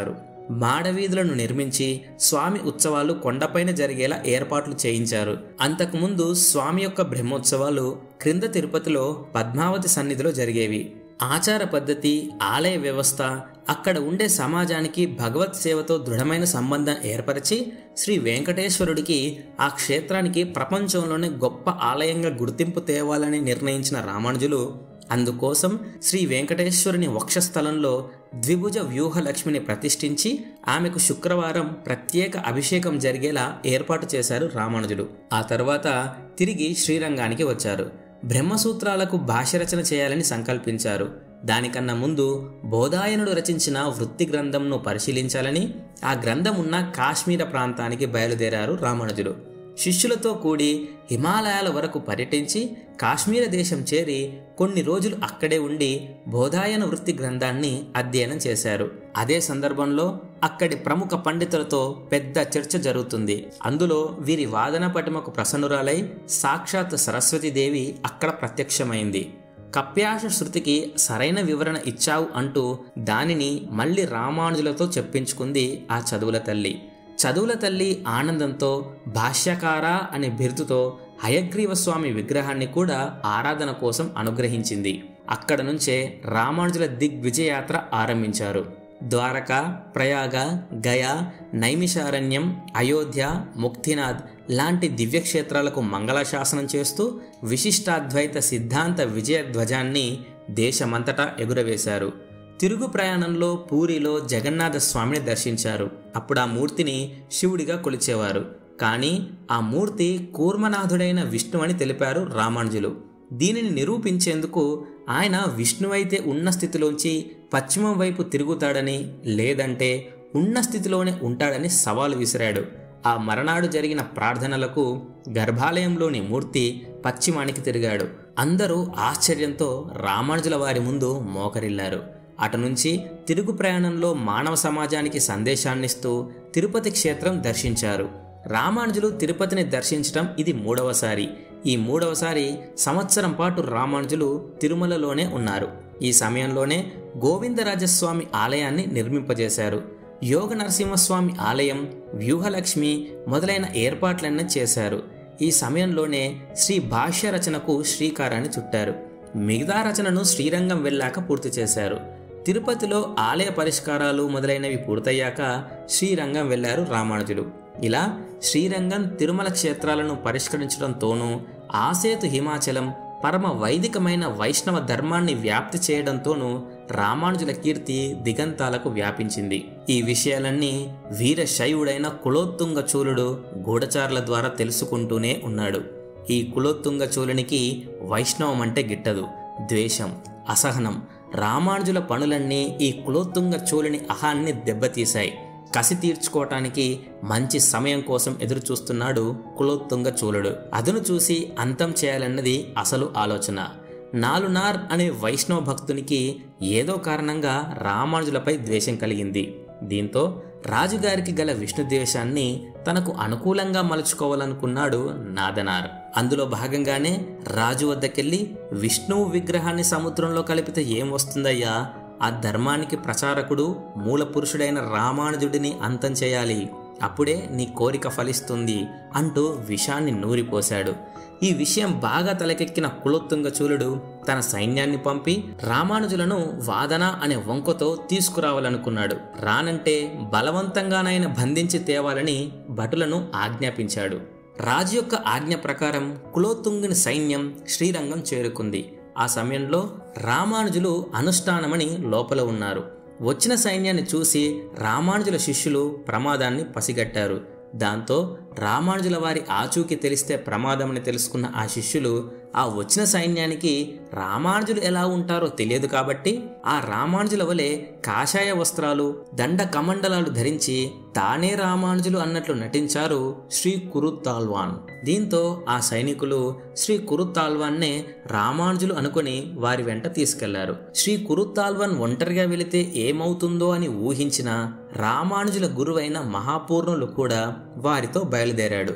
మాడవీధులను నిర్మించి స్వామి ఉత్సవాలు కొండపైన జరిగేలా ఏర్పాట్లు చేయించారు అంతకుముందు స్వామి యొక్క బ్రహ్మోత్సవాలు క్రింద తిరుపతిలో పద్మావతి సన్నిధిలో జరిగేవి ఆచార పద్ధతి ఆలయ వ్యవస్థ అక్కడ ఉండే సమాజానికి భగవత్ సేవతో దృఢమైన సంబంధం ఏర్పరిచి శ్రీ వెంకటేశ్వరుడికి ఆ క్షేత్రానికి ప్రపంచంలోనే గొప్ప ఆలయంగా గుర్తింపు తేవాలని నిర్ణయించిన రామానుజులు అందుకోసం శ్రీ వెంకటేశ్వరుని వక్షస్థలంలో ద్విభుజ వ్యూహలక్ష్మిని ప్రతిష్ఠించి ఆమెకు శుక్రవారం ప్రత్యేక అభిషేకం జరిగేలా ఏర్పాటు చేశారు రామానుజులు ఆ తర్వాత తిరిగి శ్రీరంగానికి వచ్చారు బ్రహ్మసూత్రాలకు భాష్యరచన చేయాలని సంకల్పించారు దానికన్నా ముందు బోధాయనుడు రచించిన వృత్తి గ్రంథంను పరిశీలించాలని ఆ గ్రంథం ఉన్న కాశ్మీర ప్రాంతానికి బయలుదేరారు రామానుజులు శిష్యులతో కూడి హిమాలయాల వరకు పర్యటించి కాశ్మీర దేశం చేరి కొన్ని రోజులు అక్కడే ఉండి బోధాయన వృత్తి గ్రంథాన్ని అధ్యయనం చేశారు అదే సందర్భంలో అక్కడి ప్రముఖ పండితులతో పెద్ద చర్చ జరుగుతుంది అందులో వీరి వాదన పటిమకు ప్రసన్నురాలై సాక్షాత్ సరస్వతీదేవి అక్కడ ప్రత్యక్షమైంది కప్యాశ శృతికి సరైన వివరణ ఇచ్చావు అంటూ దానిని మళ్ళీ రామానుజులతో చెప్పించుకుంది ఆ చదువుల తల్లి చదువుల తల్లి ఆనందంతో భాష్యకార అనే బిరుదుతో హయగ్రీవ స్వామి విగ్రహాన్ని కూడా ఆరాధన కోసం అనుగ్రహించింది అక్కడ నుంచే రామానుజుల దిగ్విజయాత్ర ఆరంభించారు ద్వారక ప్రయాగ గయా నైమిషారణ్యం అయోధ్య ముక్తినాథ్ లాంటి దివ్యక్షేత్రాలకు మంగళశాసనం చేస్తూ విశిష్టాద్వైత సిద్ధాంత విజయ ధ్వజాన్ని దేశమంతటా ఎగురవేశారు తిరుగు ప్రయాణంలో పూరిలో జగన్నాథ స్వామిని దర్శించారు అప్పుడు ఆ మూర్తిని శివుడిగా కొలిచేవారు కానీ ఆ మూర్తి కూర్మనాథుడైన విష్ణు అని తెలిపారు రామానుజులు దీనిని నిరూపించేందుకు ఆయన విష్ణువైతే ఉన్న స్థితిలోంచి పశ్చిమం వైపు తిరుగుతాడని లేదంటే ఉన్న స్థితిలోనే ఉంటాడని సవాలు విసిరాడు ఆ మరనాడు జరిగిన ప్రార్థనలకు గర్భాలయంలోని మూర్తి పశ్చిమానికి తిరిగాడు అందరూ ఆశ్చర్యంతో రామానుజుల వారి ముందు మోకరిల్లారు అటు నుంచి తిరుగు ప్రయాణంలో మానవ సమాజానికి సందేశాన్నిస్తూ తిరుపతి క్షేత్రం దర్శించారు రామానుజులు తిరుపతిని దర్శించటం ఇది మూడవసారి ఈ మూడవసారి సంవత్సరం పాటు రామానుజులు తిరుమలలోనే ఉన్నారు ఈ సమయంలోనే గోవిందరాజస్వామి ఆలయాన్ని నిర్మింపజేశారు యోగ నరసింహస్వామి ఆలయం వ్యూహలక్ష్మి మొదలైన ఏర్పాట్లన్నీ చేశారు ఈ సమయంలోనే శ్రీ భాష్య రచనకు శ్రీకారాన్ని చుట్టారు మిగతా రచనను శ్రీరంగం వెళ్ళాక పూర్తి చేశారు తిరుపతిలో ఆలయ పరిష్కారాలు మొదలైనవి పూర్తయ్యాక శ్రీరంగం వెళ్లారు రామానుజులు ఇలా శ్రీరంగం తిరుమల క్షేత్రాలను పరిష్కరించడంతోనూ ఆసేతు హిమాచలం పరమ వైదికమైన వైష్ణవ ధర్మాన్ని వ్యాప్తి చేయడంతోనూ రామానుజుల కీర్తి దిగంతాలకు వ్యాపించింది ఈ విషయాలన్నీ వీర శైవుడైన కులోత్తుంగ చూలుడు గూఢచారుల ద్వారా తెలుసుకుంటూనే ఉన్నాడు ఈ కులోత్తుంగ చూలునికి వైష్ణవం అంటే గిట్టదు ద్వేషం అసహనం రామానుజుల పనులన్నీ ఈ కులోత్తుంగ చోళుని అహాన్ని దెబ్బతీశాయి కసి తీర్చుకోవటానికి మంచి సమయం కోసం ఎదురు చూస్తున్నాడు కులోత్తుంగ చోళుడు అదును చూసి అంతం చేయాలన్నది అసలు ఆలోచన నాలునార్ అనే వైష్ణవ భక్తునికి ఏదో కారణంగా రామానుజులపై ద్వేషం కలిగింది దీంతో రాజుగారికి గల విష్ణు ద్వేషాన్ని తనకు అనుకూలంగా మలుచుకోవాలనుకున్నాడు నాదనార్ అందులో భాగంగానే రాజు వద్దకెళ్ళి విష్ణువు విగ్రహాన్ని సముద్రంలో కలిపితే ఏం వస్తుందయ్యా ఆ ధర్మానికి ప్రచారకుడు మూల పురుషుడైన రామానుజుడిని అంతం చేయాలి అప్పుడే నీ కోరిక ఫలిస్తుంది అంటూ విషాన్ని నూరిపోశాడు ఈ విషయం బాగా తలకెక్కిన కులోత్తుంగ చూలుడు తన సైన్యాన్ని పంపి రామానుజులను వాదన అనే వంకతో తీసుకురావాలనుకున్నాడు రానంటే బలవంతంగానైనా బంధించి తేవాలని భటులను ఆజ్ఞాపించాడు రాజు యొక్క ఆజ్ఞ ప్రకారం కులోత్తుంగుని సైన్యం శ్రీరంగం చేరుకుంది ఆ సమయంలో రామానుజులు అనుష్ఠానమని లోపల ఉన్నారు వచ్చిన సైన్యాన్ని చూసి రామానుజుల శిష్యులు ప్రమాదాన్ని పసిగట్టారు దాంతో రామానుజుల వారి ఆచూకీ తెలిస్తే ప్రమాదమని తెలుసుకున్న ఆ శిష్యులు ఆ వచ్చిన సైన్యానికి రామానుజులు ఎలా ఉంటారో తెలియదు కాబట్టి ఆ రామానుజుల వలె కాషాయ వస్త్రాలు దండ కమండలాలు ధరించి తానే రామానుజులు అన్నట్లు నటించారు శ్రీ కురుత్తాల్వాన్ దీంతో ఆ సైనికులు శ్రీ కురుత్తాల్వాన్నే రామానుజులు అనుకుని వారి వెంట తీసుకెళ్లారు శ్రీ కురుత్తాల్వాన్ ఒంటరిగా వెళితే ఏమవుతుందో అని ఊహించిన రామానుజుల గురువైన మహాపూర్ణులు కూడా వారితో బయలుదేరాడు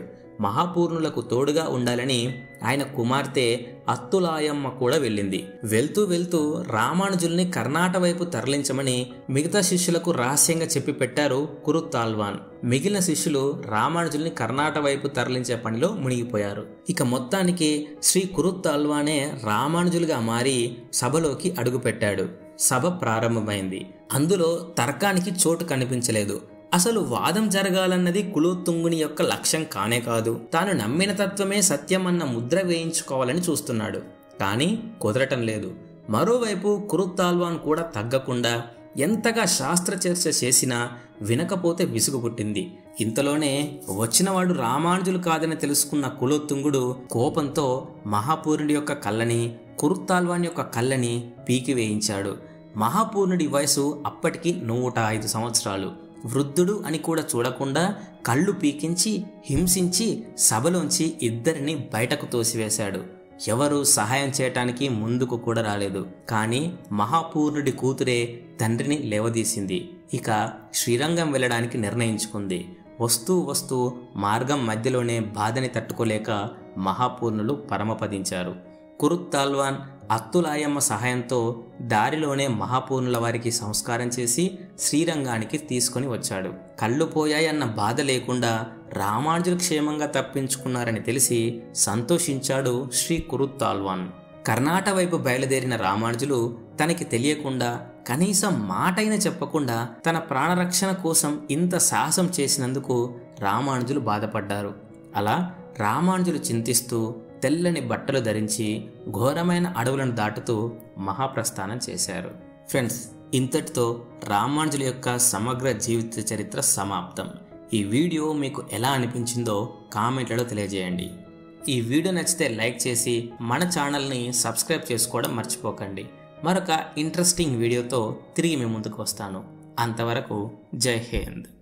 మహాపూర్ణులకు తోడుగా ఉండాలని ఆయన కుమార్తె అత్తులాయమ్మ కూడా వెళ్ళింది వెళ్తూ వెళ్తూ రామానుజుల్ని కర్ణాట వైపు తరలించమని మిగతా శిష్యులకు రహస్యంగా చెప్పి పెట్టారు కురుత్తాల్వాన్ మిగిలిన శిష్యులు రామానుజుల్ని కర్ణాట వైపు తరలించే పనిలో మునిగిపోయారు ఇక మొత్తానికి శ్రీ కురుత్తాల్వానే రామానుజులుగా మారి సభలోకి అడుగుపెట్టాడు సభ ప్రారంభమైంది అందులో తర్కానికి చోటు కనిపించలేదు అసలు వాదం జరగాలన్నది కులోత్తుంగుని యొక్క లక్ష్యం కానే కాదు తాను నమ్మిన తత్వమే సత్యం అన్న ముద్ర వేయించుకోవాలని చూస్తున్నాడు కానీ కుదరటం లేదు మరోవైపు కురుత్తాల్వాన్ కూడా తగ్గకుండా ఎంతగా శాస్త్ర చర్చ చేసినా వినకపోతే విసుగు పుట్టింది ఇంతలోనే వచ్చినవాడు రామానుజులు కాదని తెలుసుకున్న కులోత్తుంగుడు కోపంతో మహాపూర్ణుడి యొక్క కళ్ళని కురుత్తాల్వాన్ యొక్క కళ్ళని పీకి వేయించాడు మహాపూర్ణుడి వయసు అప్పటికి నూట ఐదు సంవత్సరాలు వృద్ధుడు అని కూడా చూడకుండా కళ్ళు పీకించి హింసించి సభలోంచి ఇద్దరిని బయటకు తోసివేశాడు ఎవరు సహాయం చేయటానికి ముందుకు కూడా రాలేదు కానీ మహాపూర్ణుడి కూతురే తండ్రిని లేవదీసింది ఇక శ్రీరంగం వెళ్ళడానికి నిర్ణయించుకుంది వస్తూ వస్తూ మార్గం మధ్యలోనే బాధని తట్టుకోలేక మహాపూర్ణులు పరమపదించారు కురుత్తాల్వాన్ అత్తులాయమ్మ సహాయంతో దారిలోనే మహాపూర్ణుల వారికి సంస్కారం చేసి శ్రీరంగానికి తీసుకొని వచ్చాడు కళ్ళు పోయాయన్న బాధ లేకుండా రామానుజులు క్షేమంగా తప్పించుకున్నారని తెలిసి సంతోషించాడు శ్రీ కురుత్తాల్వాన్ కర్ణాట వైపు బయలుదేరిన రామానుజులు తనకి తెలియకుండా కనీసం మాటైన చెప్పకుండా తన ప్రాణరక్షణ కోసం ఇంత సాహసం చేసినందుకు రామానుజులు బాధపడ్డారు అలా రామానుజులు చింతిస్తూ తెల్లని బట్టలు ధరించి ఘోరమైన అడవులను దాటుతూ మహాప్రస్థానం చేశారు ఫ్రెండ్స్ ఇంతటితో రామానుజుల యొక్క సమగ్ర జీవిత చరిత్ర సమాప్తం ఈ వీడియో మీకు ఎలా అనిపించిందో కామెంట్లలో తెలియజేయండి ఈ వీడియో నచ్చితే లైక్ చేసి మన ఛానల్ని సబ్స్క్రైబ్ చేసుకోవడం మర్చిపోకండి మరొక ఇంట్రెస్టింగ్ వీడియోతో తిరిగి మీ ముందుకు వస్తాను అంతవరకు జై హింద్